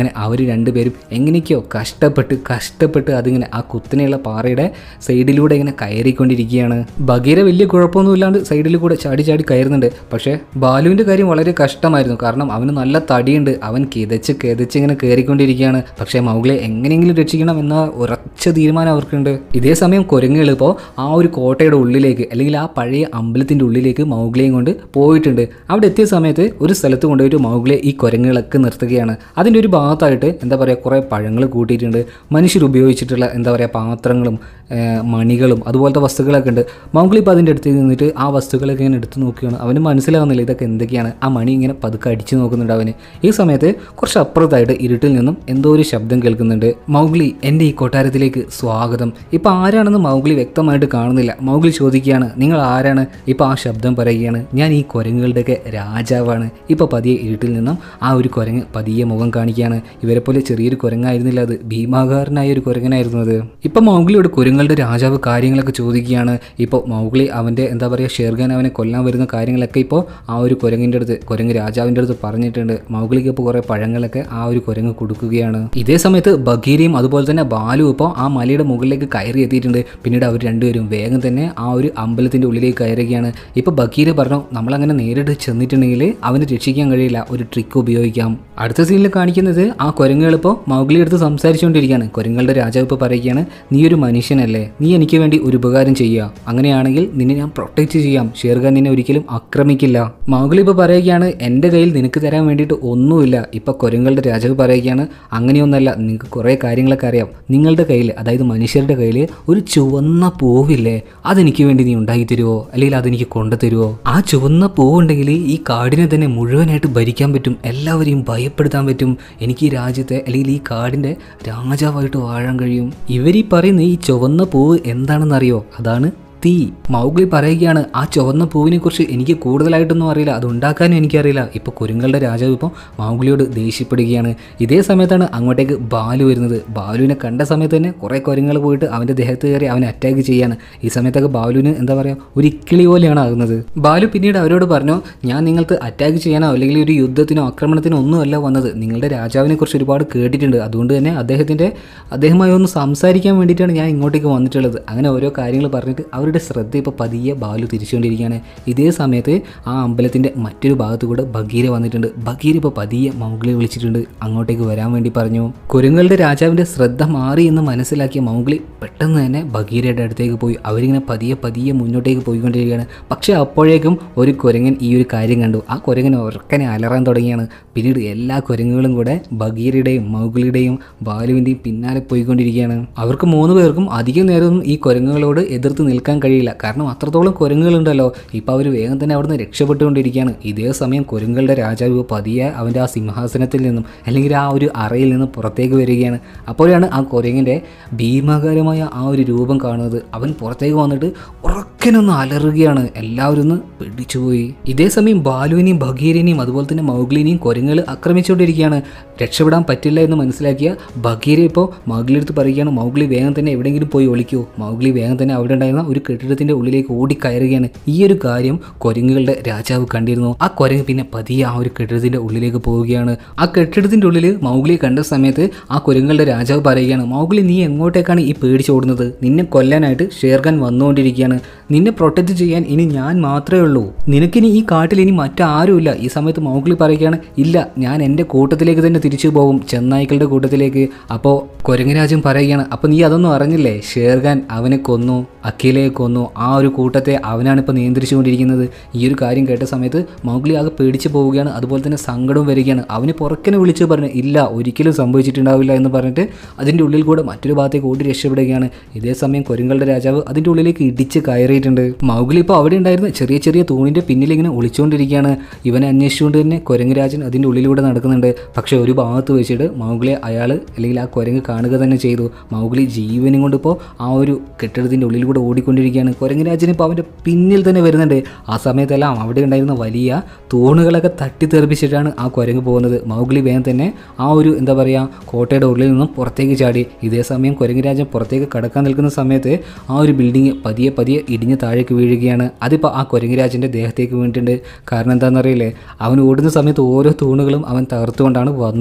അങ്ങനെ അവർ രണ്ടുപേരും എങ്ങനെയൊക്കെയോ കഷ്ടപ്പെട്ട് കഷ്ടപ്പെട്ട് അതിങ്ങനെ ആ കുത്തിനെയുള്ള പാറയുടെ സൈഡിലൂടെ ഇങ്ങനെ കയറിക്കൊണ്ടിരിക്കുകയാണ് ബഗീര വലിയ കുഴപ്പമൊന്നുമില്ലാണ്ട് സൈഡിൽ കൂടെ ചാടി ചാടി കയറുന്നുണ്ട് പക്ഷേ ബാലുവിൻ്റെ കാര്യം വളരെ കഷ്ടമായിരുന്നു കാരണം അവന് നല്ല തടിയുണ്ട് അവൻ കിതച്ച് കിതച്ച് ഇങ്ങനെ കയറിക്കൊണ്ടിരിക്കുകയാണ് പക്ഷേ മൗഗ്ലെ എങ്ങനെയെങ്കിലും രക്ഷിക്കണം എന്ന ഉറച്ച തീരുമാനം അവർക്കുണ്ട് ഇതേ സമയം കുരങ്ങുകൾ ഇപ്പോൾ ആ ഒരു കോട്ടയുടെ ഉള്ളിലേക്ക് അല്ലെങ്കിൽ ആ പഴയ അമ്പലത്തിൻ്റെ ഉള്ളിലേക്ക് മൗഗ്ലയും കൊണ്ട് പോയിട്ടുണ്ട് അവിടെ എത്തിയ സമയത്ത് ഒരു സ്ഥലത്ത് കൊണ്ടുപോയിട്ട് മൗഗ്ലെ ഈ കുരങ്ങുകളൊക്കെ നിർത്തുകയാണ് അതിൻ്റെ ഒരു ഭാഗത്തായിട്ട് എന്താ പറയുക കുറേ പഴങ്ങൾ കൂട്ടിയിട്ടുണ്ട് മനുഷ്യർ ഉപയോഗിച്ചിട്ടുള്ള എന്താ പറയുക പാത്രങ്ങളും ഏർ, മണികളും അതുപോലത്തെ വസ്തുക്കളൊക്കെ ഉണ്ട് മൗഗ്ലി ഇപ്പോൾ അതിൻ്റെ അടുത്ത് നിന്നിട്ട് ആ വസ്തുക്കളൊക്കെ ഇങ്ങനെ എടുത്ത് നോക്കുകയാണ് അവന് മനസ്സിലാവുന്നില്ല ഇതൊക്കെ എന്തൊക്കെയാണ് ആ മണി ഇങ്ങനെ പതുക്കെ അടിച്ചു നോക്കുന്നുണ്ട് അവന് ഈ സമയത്ത് കുറച്ച് അപ്പുറത്തായിട്ട് ഇരുട്ടിൽ നിന്നും എന്തോ ഒരു ശബ്ദം കേൾക്കുന്നുണ്ട് മൗഗ്ലി എൻ്റെ ഈ കൊട്ടാരത്തിലേക്ക് സ്വാഗതം ഇപ്പോൾ ആരാണെന്ന് മൗഗ്ലി വ്യക്തമായിട്ട് കാണുന്നില്ല മൗഗ്ലി ചോദിക്കുകയാണ് നിങ്ങൾ ആരാണ് ഇപ്പോൾ ആ ശബ്ദം പറയുകയാണ് ഞാൻ ഈ കുരങ്ങുകളുടെയൊക്കെ രാജാവാണ് ഇപ്പോൾ പതിയെ ഇരുട്ടിൽ നിന്നും ആ ഒരു കുരങ്ങ് പതിയെ മുഖം കാണിക്കുകയാണ് ഇവരെ പോലെ ചെറിയൊരു കുരങ്ങായിരുന്നില്ല അത് ഭീമാകാരനായ ഒരു കുരങ്ങനായിരുന്നു അത് ഇപ്പം മൗഗ്ലിയോട് കുരങ്ങളുടെ രാജാവ് കാര്യങ്ങളൊക്കെ ചോദിക്കുകയാണ് ഇപ്പോൾ മൗഗ്ലി അവൻ്റെ എന്താ പറയുക ഷേർഖാൻ അവനെ കൊല്ലാൻ വരുന്ന കാര്യങ്ങളൊക്കെ ഇപ്പോൾ ആ ഒരു കുരങ്ങിൻ്റെ അടുത്ത് കുരങ്ങ് രാജാവിൻ്റെ അടുത്ത് പറഞ്ഞിട്ടുണ്ട് മൗഗ്ലിക്ക് ഇപ്പോൾ കുറേ പഴങ്ങളൊക്കെ ആ ഒരു കുരങ്ങ് കൊടുക്കുകയാണ് ഇതേ സമയത്ത് ബഗീരിയും അതുപോലെ തന്നെ ബാലു ഇപ്പോൾ ആ മലയുടെ മുകളിലേക്ക് കയറി എത്തിയിട്ടുണ്ട് പിന്നീട് അവർ രണ്ടുപേരും വേഗം തന്നെ ആ ഒരു അമ്പലത്തിൻ്റെ ഉള്ളിലേക്ക് കയറുകയാണ് ഇപ്പോൾ ബക്കീർ പറഞ്ഞു നമ്മളങ്ങനെ നേരിട്ട് ചെന്നിട്ടുണ്ടെങ്കിൽ അവന് രക്ഷിക്കാൻ കഴിയില്ല ഒരു ട്രിക്ക് ഉപയോഗിക്കാം അടുത്ത സീനിൽ കാണിക്കുന്നത് ആ കുരങ്ങുകൾ ഇപ്പോൾ മൗഗ്ലി എടുത്ത് സംസാരിച്ചുകൊണ്ടിരിക്കുകയാണ് കുരങ്ങളുടെ രാജാവ് ഇപ്പോൾ പറയുകയാണ് നീ ഒരു മനുഷ്യനല്ലേ നീ എനിക്ക് വേണ്ടി ഒരു ഉപകാരം ചെയ്യുക അങ്ങനെയാണെങ്കിൽ നിന്നെ ഞാൻ പ്രൊട്ടക്റ്റ് ചെയ്യാം ഷേർഖാൻ നിന്നെ ഒരിക്കലും ആക്രമിക്കില്ല മൗഗ്ലി ഇപ്പോൾ പറയുകയാണ് എൻ്റെ കയ്യിൽ നിനക്ക് തരാൻ വേണ്ടിയിട്ട് ഒന്നുമില്ല ഇപ്പോൾ കുരങ്ങളുടെ രാജാവ് പറയുകയാണ് അങ്ങനെയൊന്നല്ല നിങ്ങൾക്ക് കുറേ കാര്യങ്ങളൊക്കെ അറിയാം നിങ്ങളുടെ കയ്യിൽ അതായത് മനുഷ്യരുടെ കയ്യിൽ ഒരു ചുവന്ന പൂവില്ലേ അതെനിക്ക് വേണ്ടി നീ ഉണ്ടാക്കി തരുമോ അല്ലെങ്കിൽ അതെനിക്ക് കൊണ്ടു തരുമോ ആ ചുവന്ന പൂവുണ്ടെങ്കിൽ ഈ കാടിനെ തന്നെ മുഴുവനായിട്ട് ഭരിക്കാൻ പറ്റും എല്ലാവരെയും ഭയപ്പെടുത്താൻ പറ്റും എനിക്ക് ഈ രാജ്യത്തെ അല്ലെങ്കിൽ ഈ കാടിൻ്റെ രാജാവായിട്ട് വാഴാൻ കഴിയും ഇവരീ പറയുന്ന ഈ ചുവന്ന പൂവ് എന്താണെന്നറിയോ അതാണ് തീ മൗഗ്ലി പറയുകയാണ് ആ ചുവന്ന പൂവിനെ കുറിച്ച് എനിക്ക് കൂടുതലായിട്ടൊന്നും അറിയില്ല അത് ഉണ്ടാക്കാനും എനിക്കറിയില്ല ഇപ്പോൾ കുരുങ്ങളുടെ രാജാവ് ഇപ്പോൾ മൗഗ്ലിയോട് ദേഷ്യപ്പെടുകയാണ് ഇതേ സമയത്താണ് അങ്ങോട്ടേക്ക് ബാലു വരുന്നത് ബാലുവിനെ കണ്ട സമയത്ത് തന്നെ കുറേ കുരങ്ങൾ പോയിട്ട് അവൻ്റെ ദേഹത്ത് കയറി അവനെ അറ്റാക്ക് ചെയ്യാണ് ഈ സമയത്തൊക്കെ ബാലുവിന് എന്താ പറയുക ഒരു ഇക്കിളി പോലെയാണ് ആകുന്നത് ബാലു പിന്നീട് അവരോട് പറഞ്ഞു ഞാൻ നിങ്ങൾക്ക് അറ്റാക്ക് ചെയ്യാനോ അല്ലെങ്കിൽ ഒരു യുദ്ധത്തിനോ ആക്രമണത്തിനോ ഒന്നുമല്ല വന്നത് നിങ്ങളുടെ രാജാവിനെ കുറിച്ച് ഒരുപാട് കേട്ടിട്ടുണ്ട് അതുകൊണ്ട് തന്നെ അദ്ദേഹത്തിൻ്റെ അദ്ദേഹമായി ഒന്ന് സംസാരിക്കാൻ വേണ്ടിയിട്ടാണ് ഞാൻ ഇങ്ങോട്ടേക്ക് വന്നിട്ടുള്ളത് അങ്ങനെ ഓരോ കാര്യങ്ങൾ പറഞ്ഞിട്ട് അവരുടെ ശ്രദ്ധ ഇപ്പോൾ പതിയെ ബാലു തിരിച്ചുകൊണ്ടിരിക്കുകയാണ് ഇതേ സമയത്ത് ആ അമ്പലത്തിൻ്റെ മറ്റൊരു ഭാഗത്ത് കൂടെ ബഗീര വന്നിട്ടുണ്ട് ബഗീര ഇപ്പോൾ പതിയെ മൗഗ്ലിയെ വിളിച്ചിട്ടുണ്ട് അങ്ങോട്ടേക്ക് വരാൻ വേണ്ടി പറഞ്ഞു കുരങ്ങളുടെ രാജാവിൻ്റെ ശ്രദ്ധ മാറി എന്ന് മനസ്സിലാക്കിയ മൗഗ്ലി പെട്ടെന്ന് തന്നെ ബഗീരയുടെ അടുത്തേക്ക് പോയി അവരിങ്ങനെ പതിയെ പതിയെ മുന്നോട്ടേക്ക് പോയിക്കൊണ്ടിരിക്കുകയാണ് പക്ഷേ അപ്പോഴേക്കും ഒരു കുരങ്ങൻ ഈ ഒരു കാര്യം കണ്ടു ആ കുരങ്ങൻ ഉറക്കനെ അലറാൻ തുടങ്ങിയാണ് പിന്നീട് എല്ലാ കുരങ്ങുകളും കൂടെ ബഗീരയുടെയും മൗഗ്ലിയുടെയും ബാലുവിൻ്റെയും പിന്നാലെ പോയിക്കൊണ്ടിരിക്കുകയാണ് അവർക്ക് മൂന്ന് പേർക്കും അധികം നേരമൊന്നും ഈ കുരങ്ങുകളോട് എതിർത്ത് നിൽക്കാൻ കഴിയില്ല കാരണം അത്രത്തോളം കുരങ്ങുകളുണ്ടല്ലോ ഇപ്പോൾ അവർ വേഗം തന്നെ അവിടുന്ന് രക്ഷപ്പെട്ടുകൊണ്ടിരിക്കുകയാണ് ഇതേ സമയം കുരങ്ങുകളുടെ രാജാവ് പതിയെ അവൻ്റെ ആ സിംഹാസനത്തിൽ നിന്നും അല്ലെങ്കിൽ ആ ഒരു അറയിൽ നിന്നും പുറത്തേക്ക് വരികയാണ് അപ്പോഴാണ് ആ കുരങ്ങിൻ്റെ ഭീമാകാരമായ ആ ഒരു രൂപം കാണുന്നത് അവൻ പുറത്തേക്ക് വന്നിട്ട് ഉറക്കനൊന്ന് അലറുകയാണ് എല്ലാവരും ഒന്ന് പിടിച്ചുപോയി ഇതേ സമയം ബാലുവിനെയും ബഗീരിനെയും അതുപോലെ തന്നെ മൗഗ്ലിനെയും കുരങ്ങുകൾ ആക്രമിച്ചുകൊണ്ടിരിക്കുകയാണ് രക്ഷപ്പെടാൻ പറ്റില്ല എന്ന് മനസ്സിലാക്കിയ ബഗീര ഇപ്പോൾ മൗഗ്ലി അടുത്ത് പറയുകയാണ് മൗഗ്ലി വേഗം തന്നെ എവിടെയെങ്കിലും പോയി ഒളിക്കൂ മൗഗ്ലി വേഗം തന്നെ അവിടെ ഉണ്ടായിരുന്ന ഒരു കെട്ടിടത്തിന്റെ ഉള്ളിലേക്ക് ഓടിക്കയറുകയാണ് ഈ ഒരു കാര്യം കുരങ്ങുകളുടെ രാജാവ് കണ്ടിരുന്നു ആ കുരങ്ങ് പിന്നെ പതിയെ ആ ഒരു കെട്ടിടത്തിന്റെ ഉള്ളിലേക്ക് പോവുകയാണ് ആ കെട്ടിടത്തിന്റെ ഉള്ളിൽ മൗഗ്ലിയെ കണ്ട സമയത്ത് ആ കുരങ്ങുകളുടെ രാജാവ് പറയുകയാണ് മൗഗ്ലി നീ എങ്ങോട്ടേക്കാണ് ഈ പേടിച്ചോടുന്നത് നിന്നെ കൊല്ലാനായിട്ട് ഷേർഖാൻ വന്നുകൊണ്ടിരിക്കുകയാണ് നിന്നെ പ്രൊട്ടക്റ്റ് ചെയ്യാൻ ഇനി ഞാൻ മാത്രമേ ഉള്ളൂ നിനക്കിനി ഈ കാട്ടിൽ ഇനി മറ്റാരുമില്ല ഈ സമയത്ത് മൗഗ്ലി പറയുകയാണ് ഇല്ല ഞാൻ എൻ്റെ കൂട്ടത്തിലേക്ക് തന്നെ തിരിച്ചു പോകും ചെന്നായ്ക്കളുടെ കൂട്ടത്തിലേക്ക് അപ്പോൾ കുരങ്ങരാജൻ പറയുകയാണ് അപ്പോൾ നീ അതൊന്നും അറിഞ്ഞില്ലേ ഷേർഖാൻ അവനെ കൊന്നു അഖിലയെ കൊന്നു ആ ഒരു കൂട്ടത്തെ അവനാണ് ഇപ്പോൾ നിയന്ത്രിച്ചുകൊണ്ടിരിക്കുന്നത് ഈ ഒരു കാര്യം കേട്ട സമയത്ത് മൗഗ്ലി ആകെ പേടിച്ച് പോവുകയാണ് അതുപോലെ തന്നെ സങ്കടവും വരികയാണ് അവന് പുറക്കനെ വിളിച്ച് പറഞ്ഞു ഇല്ല ഒരിക്കലും സംഭവിച്ചിട്ടുണ്ടാവില്ല എന്ന് പറഞ്ഞിട്ട് അതിൻ്റെ ഉള്ളിൽ കൂടെ മറ്റൊരു ഭാഗത്തേക്ക് ഓടി രക്ഷപ്പെടുകയാണ് ഇതേ സമയം കുരങ്ങളുടെ രാജാവ് അതിൻ്റെ ഉള്ളിലേക്ക് ഇടിച്ച് കയറിയിട്ടുണ്ട് മൗഗ്ലി ഇപ്പോൾ അവിടെ ഉണ്ടായിരുന്ന ചെറിയ ചെറിയ തൂണിൻ്റെ പിന്നിൽ ഇങ്ങനെ ഒളിച്ചുകൊണ്ടിരിക്കുകയാണ് ഇവനെ അന്വേഷിച്ചുകൊണ്ട് തന്നെ കുരങ്ങ് രാജൻ അതിൻ്റെ ഉള്ളിലൂടെ നടക്കുന്നുണ്ട് പക്ഷേ ഒരു ഭാഗത്ത് വെച്ചിട്ട് മൗഗ്ലിയെ അയാൾ അല്ലെങ്കിൽ ആ കുരങ്ങ് കാണുക തന്നെ ചെയ്തു മൗഗ്ലി ജീവനും കൊണ്ട് ഇപ്പോൾ ആ ഒരു കെട്ടിടത്തിൻ്റെ ഉള്ളിലൂടെ ഓടിക്കൊണ്ടിരിക്കുകയാണ് കുരങ്ങ് രാജൻ ഇപ്പോൾ അവൻ്റെ പിന്നിൽ തന്നെ വരുന്നുണ്ട് ആ സമയത്തെല്ലാം അവിടെ ഉണ്ടായിരുന്ന വലിയ തൂണുകളൊക്കെ തട്ടിത്തെറിപ്പിച്ചിട്ടാണ് ആ കുരങ്ങ് പോകുന്നത് മൗഗ്ലി വേഗം തന്നെ ആ ഒരു എന്താ പറയുക കോട്ടയുടെ ഉള്ളിൽ നിന്നും പുറത്തേക്ക് ചാടി ഇതേ സമയം കുരങ്ങ് രാജൻ പുറത്തേക്ക് കടക്കാൻ നിൽക്കുന്ന സമയത്ത് ആ ഒരു ബിൽഡിങ് പതിയെ പതിയെ ഇടിഞ്ഞ് താഴേക്ക് വീഴുകയാണ് അതിപ്പോൾ ആ കുരങ്ങ് രാജൻ്റെ ദേഹത്തേക്ക് വീണിട്ടുണ്ട് കാരണം എന്താണെന്നറിയില്ലേ അവൻ ഓടുന്ന സമയത്ത് ഓരോ തൂണുകളും അവൻ തകർത്തുകൊണ്ടാണ് വന്നത്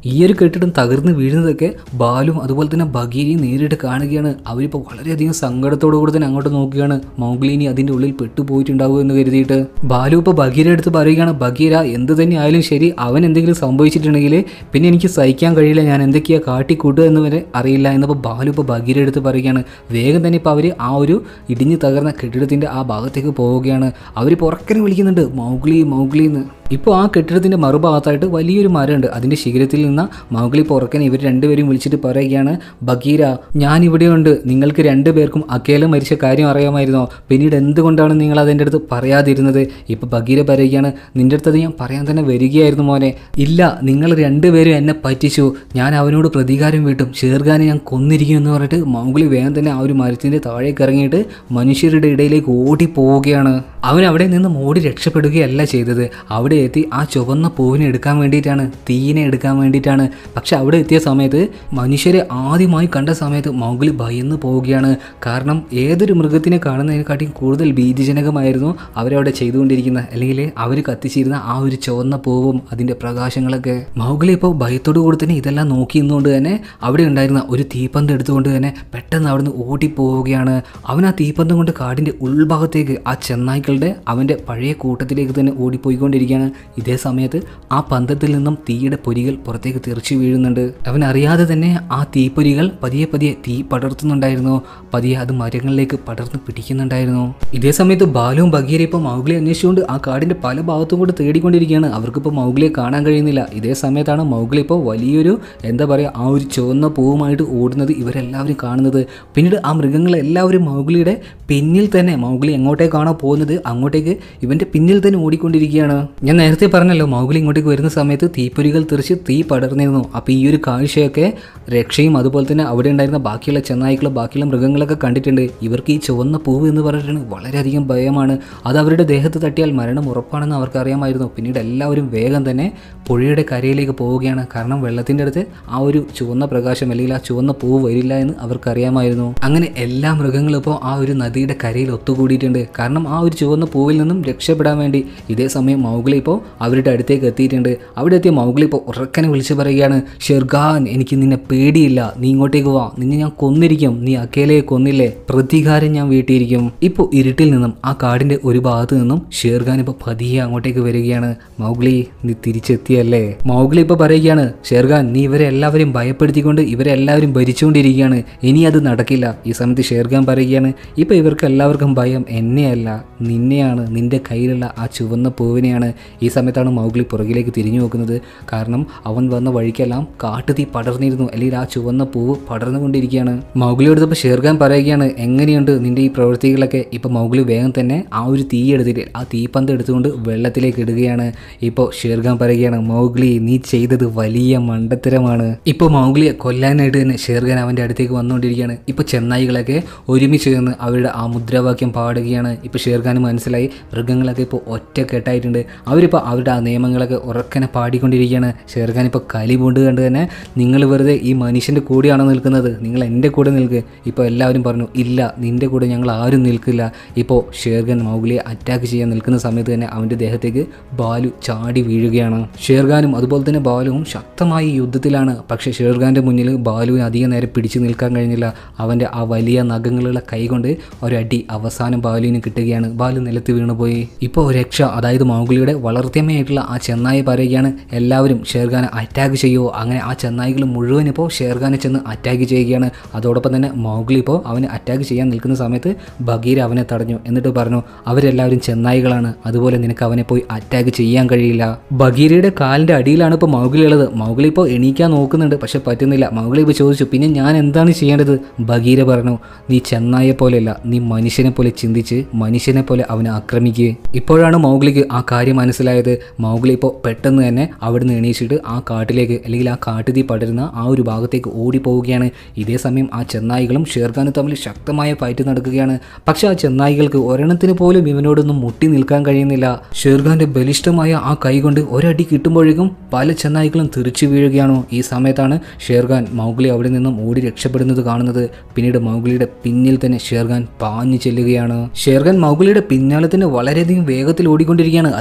ഈ ഒരു കെട്ടിടം തകർന്ന് വീഴുന്നതൊക്കെ ബാലും അതുപോലെ തന്നെ ബഗീരിയും നേരിട്ട് കാണുകയാണ് അവരിപ്പോൾ വളരെയധികം സങ്കടത്തോടു കൂടി തന്നെ അങ്ങോട്ട് നോക്കുകയാണ് മൗഗ്ലിനി അതിൻ്റെ ഉള്ളിൽ പെട്ടുപോയിട്ടുണ്ടാവും എന്ന് കരുതിയിട്ട് ബാലു ഇപ്പോൾ ബഗീര അടുത്ത് പറയുകയാണ് ബഗീര എന്ത് തന്നെ ആയാലും ശരി അവൻ എന്തെങ്കിലും സംഭവിച്ചിട്ടുണ്ടെങ്കിൽ പിന്നെ എനിക്ക് സഹിക്കാൻ കഴിയില്ല ഞാൻ എന്തൊക്കെയാണ് കാട്ടിക്കൂട്ടുക എന്ന് വരെ അറിയില്ല എന്നപ്പോൾ ബാലു ഇപ്പോൾ ബഗീര അടുത്ത് പറയുകയാണ് വേഗം തന്നെ ഇപ്പോൾ അവർ ആ ഒരു ഇടിഞ്ഞു തകർന്ന കെട്ടിടത്തിൻ്റെ ആ ഭാഗത്തേക്ക് പോവുകയാണ് അവരിപ്പോൾ ഉറക്കനെ വിളിക്കുന്നുണ്ട് മൗഗ്ലി മൗഗ്ലി എന്ന് ഇപ്പോൾ ആ കെട്ടിടത്തിൻ്റെ മറുഭാഗത്തായിട്ട് വലിയൊരു മരമുണ്ട് അതിൻ്റെ ശിഖരത്തിൽ നിന്ന് മൗഗ്ലി പുറക്കൻ ഇവർ രണ്ടുപേരും വിളിച്ചിട്ട് പറയുകയാണ് ബഗീര ഞാൻ ഇവിടെയുണ്ട് നിങ്ങൾക്ക് രണ്ടുപേർക്കും അക്കേല മരിച്ച കാര്യം അറിയാമായിരുന്നോ പിന്നീട് എന്തുകൊണ്ടാണ് നിങ്ങൾ അതെൻ്റെ അടുത്ത് പറയാതിരുന്നത് ഇപ്പോൾ ബഗീര പറയുകയാണ് നിൻ്റെ അടുത്തത് ഞാൻ പറയാൻ തന്നെ വരികയായിരുന്നു മോനെ ഇല്ല നിങ്ങൾ രണ്ടുപേരും എന്നെ പറ്റിച്ചു ഞാൻ അവനോട് പ്രതികാരം വീട്ടും ഷേർഖാനെ ഞാൻ കൊന്നിരിക്കും എന്ന് പറഞ്ഞിട്ട് മൗഗ്ലി വേഗം തന്നെ ആ ഒരു മരത്തിൻ്റെ താഴേക്ക് ഇറങ്ങിയിട്ട് മനുഷ്യരുടെ ഇടയിലേക്ക് ഓടി പോവുകയാണ് അവൻ അവിടെ നിന്ന് ഓടി രക്ഷപ്പെടുകയല്ല ചെയ്തത് അവിടെ എത്തി ആ ചുവന്ന പൂവിനെ എടുക്കാൻ വേണ്ടിയിട്ടാണ് തീയിനെ എടുക്കാൻ വേണ്ടിയിട്ടാണ് പക്ഷെ അവിടെ എത്തിയ സമയത്ത് മനുഷ്യരെ ആദ്യമായി കണ്ട സമയത്ത് മൗഗ്ലി ഭയന്ന് പോവുകയാണ് കാരണം ഏതൊരു മൃഗത്തിനെ കാണുന്നതിനെക്കാട്ടിയും കൂടുതൽ ഭീതിജനകമായിരുന്നു അവരവിടെ ചെയ്തുകൊണ്ടിരിക്കുന്ന അല്ലെങ്കിൽ അവർ കത്തിച്ചിരുന്ന ആ ഒരു ചുവന്ന പൂവും അതിൻ്റെ പ്രകാശങ്ങളൊക്കെ മൗഗ്ലി ഇപ്പോൾ ഭയത്തോടു കൂടി തന്നെ ഇതെല്ലാം നോക്കി നിന്നുകൊണ്ട് തന്നെ അവിടെ ഉണ്ടായിരുന്ന ഒരു തീപ്പന്തം എടുത്തുകൊണ്ട് തന്നെ പെട്ടെന്ന് അവിടുന്ന് ഓടിപ്പോവുകയാണ് അവൻ ആ തീപ്പന്തം കൊണ്ട് കാടിൻ്റെ ഉൾഭാഗത്തേക്ക് ആ ചെന്നായ്ക്കളുടെ അവൻ്റെ പഴയ കൂട്ടത്തിലേക്ക് തന്നെ ഓടിപ്പോയിക്കൊണ്ടിരിക്കുകയാണ് ഇതേ സമയത്ത് ആ പന്തത്തിൽ നിന്നും തീയുടെ പൊരികൾ പുറത്തേക്ക് തെറിച്ചു വീഴുന്നുണ്ട് അവൻ അറിയാതെ തന്നെ ആ തീപ്പൊരികൾ പതിയെ പതിയെ തീ പടർത്തുന്നുണ്ടായിരുന്നു പതിയെ അത് മരങ്ങളിലേക്ക് പടർന്ന് പിടിക്കുന്നുണ്ടായിരുന്നു ഇതേ സമയത്ത് ബാലുവും ബഗീര ഇപ്പോൾ മൗഗ്ലിയെ അന്വേഷിച്ചുകൊണ്ട് ആ കാടിൻ്റെ പല ഭാഗത്തും കൂടി തേടിക്കൊണ്ടിരിക്കുകയാണ് അവർക്കിപ്പോൾ മൗഗ്ലിയെ കാണാൻ കഴിയുന്നില്ല ഇതേ സമയത്താണ് മൗഗ്ലി ഇപ്പോൾ വലിയൊരു എന്താ പറയുക ആ ഒരു ചുവന്ന പൂവുമായിട്ട് ഓടുന്നത് ഇവരെല്ലാവരും കാണുന്നത് പിന്നീട് ആ മൃഗങ്ങളെല്ലാവരും മൗഗ്ലിയുടെ പിന്നിൽ തന്നെ മൗഗ്ലി എങ്ങോട്ടേക്കാണോ പോകുന്നത് അങ്ങോട്ടേക്ക് ഇവൻ്റെ പിന്നിൽ തന്നെ ഓടിക്കൊണ്ടിരിക്കുകയാണ് ഞാൻ നേരത്തെ പറഞ്ഞല്ലോ മൗഗ്ലി ഇങ്ങോട്ടേക്ക് വരുന്ന സമയത്ത് തീപ്പൊരികൾ തെറിച്ച് തീ പടർന്നിരുന്നു അപ്പോൾ ഈ ഒരു കാഴ്ചയൊക്കെ രക്ഷയും അതുപോലെ തന്നെ അവിടെ ഉണ്ടായിരുന്ന ബാക്കിയുള്ള ചെന്നായ്ക്കളും ബാക്കിയുള്ള മൃഗങ്ങളൊക്കെ കണ്ടിട്ടുണ്ട് ഇവർക്ക് ഈ ചുവന്ന പൂവ് എന്ന് പറഞ്ഞിട്ടുണ്ടെങ്കിൽ വളരെയധികം ഭയമാണ് അത് അവരുടെ ദേഹത്ത് തട്ടിയാൽ മരണം ഉറപ്പാണെന്ന് അവർക്ക് അറിയാമായിരുന്നു പിന്നീട് എല്ലാവരും വേഗം തന്നെ പുഴയുടെ കരയിലേക്ക് പോവുകയാണ് കാരണം വെള്ളത്തിൻ്റെ അടുത്ത് ആ ഒരു ചുവന്ന പ്രകാശം അല്ലെങ്കിൽ ആ ചുവന്ന പൂവ് വരില്ല എന്ന് അവർക്ക് അറിയാമായിരുന്നു അങ്ങനെ എല്ലാ മൃഗങ്ങളും ഇപ്പോൾ ആ ഒരു നദിയുടെ കരയിൽ ഒത്തുകൂടിയിട്ടുണ്ട് കാരണം ആ ഒരു ചുവന്ന പൂവിൽ നിന്നും രക്ഷപ്പെടാൻ വേണ്ടി ഇതേ സമയം മൗഗ്ലി ഇപ്പോൾ അവരുടെ അടുത്തേക്ക് എത്തിയിട്ടുണ്ട് അവിടെ എത്തിയ മൗഗ്ലി ഇപ്പോൾ ഉറക്കനെ വിളിച്ചു പറയുകയാണ് ഷെർഖാൻ എനിക്ക് നിന്നെ പേടിയില്ല നീ ഇങ്ങോട്ടേക്ക് വാ നിന്നെ ഞാൻ കൊന്നിരിക്കും നീ അക്കേലയെ കൊന്നില്ലേ പ്രതികാരം ഞാൻ വീട്ടിയിരിക്കും ഇപ്പോൾ ഇരുട്ടിൽ നിന്നും ആ കാടിൻ്റെ ഒരു ഭാഗത്ത് നിന്നും ഷേർഖാൻ ഇപ്പോൾ പതിയെ അങ്ങോട്ടേക്ക് വരികയാണ് മൗഗ്ലി നീ തിരിച്ചെത്തിയല്ലേ മൗഗ്ലി ഇപ്പോൾ പറയുകയാണ് ഷേർഖാൻ നീ ഇവരെ എല്ലാവരും ഭയപ്പെടുത്തിക്കൊണ്ട് ഇവരെ എല്ലാവരും ഭരിച്ചുകൊണ്ടിരിക്കുകയാണ് ഇനി അത് നടക്കില്ല ഈ സമയത്ത് ഷേർഖാൻ പറയുകയാണ് ഇപ്പോൾ ഇവർക്ക് എല്ലാവർക്കും ഭയം എന്നെയല്ല നിന്നെയാണ് നിന്റെ കയ്യിലുള്ള ആ ചുവന്ന പൂവിനെയാണ് ഈ സമയത്താണ് മൗഗ്ലി പുറകിലേക്ക് തിരിഞ്ഞു നോക്കുന്നത് കാരണം അവൻ വന്ന വഴിക്കെല്ലാം കാട്ടുതീ പടർന്നിരുന്നു അല്ലെങ്കിൽ ആ ചുവന്ന പൂവ് പടർന്നുകൊണ്ടിരിക്കുകയാണ് മൗഗ്ലിയോട് ഇപ്പോൾ ഷേർഖാൻ പറയുകയാണ് എങ്ങനെയുണ്ട് നിന്റെ ഈ പ്രവൃത്തികളൊക്കെ ഇപ്പോൾ മൗഗ്ലി വേഗം തന്നെ ആ ഒരു തീ എടുത്തിട്ട് ആ തീപ്പന്ത് എടുത്തുകൊണ്ട് വെള്ളത്തിലേക്ക് ഇടുകയാണ് ഇപ്പോൾ ഷേർഖാൻ പറയുകയാണ് മൗഗ്ലി നീ ചെയ്തത് വലിയ മണ്ടത്തരമാണ് ഇപ്പോൾ മൗഗ്ലിയെ കൊല്ലാനായിട്ട് തന്നെ ഷേർഖാൻ അവൻ്റെ അടുത്തേക്ക് വന്നുകൊണ്ടിരിക്കുകയാണ് ഇപ്പോൾ ചെന്നായികളൊക്കെ ഒരുമിച്ച് നിന്ന് അവരുടെ ആ മുദ്രാവാക്യം പാടുകയാണ് ഇപ്പോൾ ഷേർഖാന് മനസ്സിലായി മൃഗങ്ങളൊക്കെ ഇപ്പോൾ ഒറ്റക്കെട്ടായിട്ടുണ്ട് അവരിപ്പോൾ അവരുടെ ആ നിയമങ്ങളൊക്കെ ഉറക്കനെ പാടിക്കൊണ്ടിരിക്കുകയാണ് ഷേർഖാൻ ഇപ്പോൾ കലി പൂണ്ട് കണ്ട് തന്നെ നിങ്ങൾ വെറുതെ ഈ മനുഷ്യൻ്റെ കൂടെയാണോ നിൽക്കുന്നത് നിങ്ങൾ എൻ്റെ കൂടെ നിൽക്ക് ഇപ്പോൾ എല്ലാവരും പറഞ്ഞു ഇല്ല നിൻ്റെ കൂടെ ഞങ്ങൾ ആരും നിൽക്കില്ല ഇപ്പോൾ ഷേർഖാൻ മൗഗ്ലിയെ അറ്റാക്ക് ചെയ്യാൻ നിൽക്കുന്ന സമയത്ത് തന്നെ അവൻ്റെ ദേഹത്തേക്ക് ബാലു ചാടി വീഴുകയാണ് ഷേർഖാനും അതുപോലെ തന്നെ ബാലുവും ശക്തമായ ഈ യുദ്ധത്തിലാണ് പക്ഷേ ഷേർഖാൻ്റെ മുന്നിൽ ബാലുവിന് അധികം നേരം പിടിച്ചു നിൽക്കാൻ കഴിഞ്ഞില്ല അവൻ്റെ ആ വലിയ നഖങ്ങളുള്ള കൈ കൊണ്ട് ഒരടി അവസാനം ബാലുവിന് കിട്ടുകയാണ് ബാലു നിലത്ത് വീണുപോയി ഇപ്പോൾ രക്ഷ അതായത് മൗഗ്ലിയുടെ വളർത്തിയമ്മയായിട്ടുള്ള ആ ചെന്നായി പറയുകയാണ് എല്ലാവരും ഷേർഖാനെ അറ്റാക്ക് ചെയ്യുമോ അങ്ങനെ ആ ചെന്നായികൾ മുഴുവൻ ഇപ്പോൾ ഷേർഖാനെ ചെന്ന് അറ്റാക്ക് ചെയ്യുകയാണ് അതോടൊപ്പം തന്നെ മൗഗ്ലി ഇപ്പോൾ അവനെ അറ്റാക്ക് ചെയ്യാൻ നിൽക്കുന്ന സമയത്ത് ബഗീര അവനെ തടഞ്ഞു എന്നിട്ട് പറഞ്ഞു അവരെല്ലാവരും ചെന്നായികളാണ് അതുപോലെ നിനക്ക് അവനെ പോയി അറ്റാക്ക് ചെയ്യാൻ കഴിയില്ല ബഗീരയുടെ കാലിൻ്റെ അടിയിലാണ് ഇപ്പോൾ മൗഗ്ലി ഉള്ളത് മൗഗ്ലി ഇപ്പോൾ എണീക്കാൻ നോക്കുന്നുണ്ട് പക്ഷെ പറ്റുന്നില്ല മൗഗ്ലി ഇപ്പോൾ ചോദിച്ചു പിന്നെ ഞാൻ എന്താണ് ചെയ്യേണ്ടത് ബഗീര പറഞ്ഞു നീ ചെന്നായെ പോലെയല്ല നീ മനുഷ്യനെ പോലെ ചിന്തിച്ച് മനുഷ്യനെ പോലെ അവനെ ആക്രമിക്കുക ഇപ്പോഴാണ് മൗഗ്ലിക്ക് ആ കാര്യം മനസ്സിലായത് മൗഗ്ലി ഇപ്പോൾ പെട്ടെന്ന് തന്നെ അവിടുന്ന് എണീച്ചിട്ട് ആ കാട്ടിലേക്ക് അല്ലെങ്കിൽ ആ കാട്ടുതീ പടരുന്ന ആ ഒരു ഭാഗത്തേക്ക് ഓടിപ്പോവുകയാണ് ഇതേ സമയം ആ ചെന്നായികളും ഷേർഖാനും തമ്മിൽ ശക്തമായ ഫൈറ്റ് നടക്കുകയാണ് പക്ഷെ ആ ചെന്നായികൾക്ക് ഒരെണ്ണത്തിന് പോലും ഇവനോടൊന്നും മുട്ടി നിൽക്കാൻ കഴിയുന്നില്ല ഷേർഖാന്റെ ബലിഷ്ഠമായ ആ കൈ കൊണ്ട് ഒരടി കിട്ടുമ്പോഴേക്കും പല ചെന്നായികളും തെറിച്ചു വീഴുകയാണോ ഈ സമയത്താണ് ഷേർഖാൻ മൗഗ്ലി അവിടെ നിന്നും ഓടി രക്ഷപ്പെടുന്നത് കാണുന്നത് പിന്നീട് മൗഗ്ലിയുടെ പിന്നിൽ തന്നെ ഷേർഖാൻ പാഞ്ഞു ചെല്ലുകയാണ് ഷേർഖാൻ മൗഗ്ലിയുടെ പിന്നാലെ തന്നെ വളരെയധികം വേഗത്തിൽ ഓടിക്കൊണ്ടിരിക്കുകയാണ് അതിന്റെ പിന്നാലെ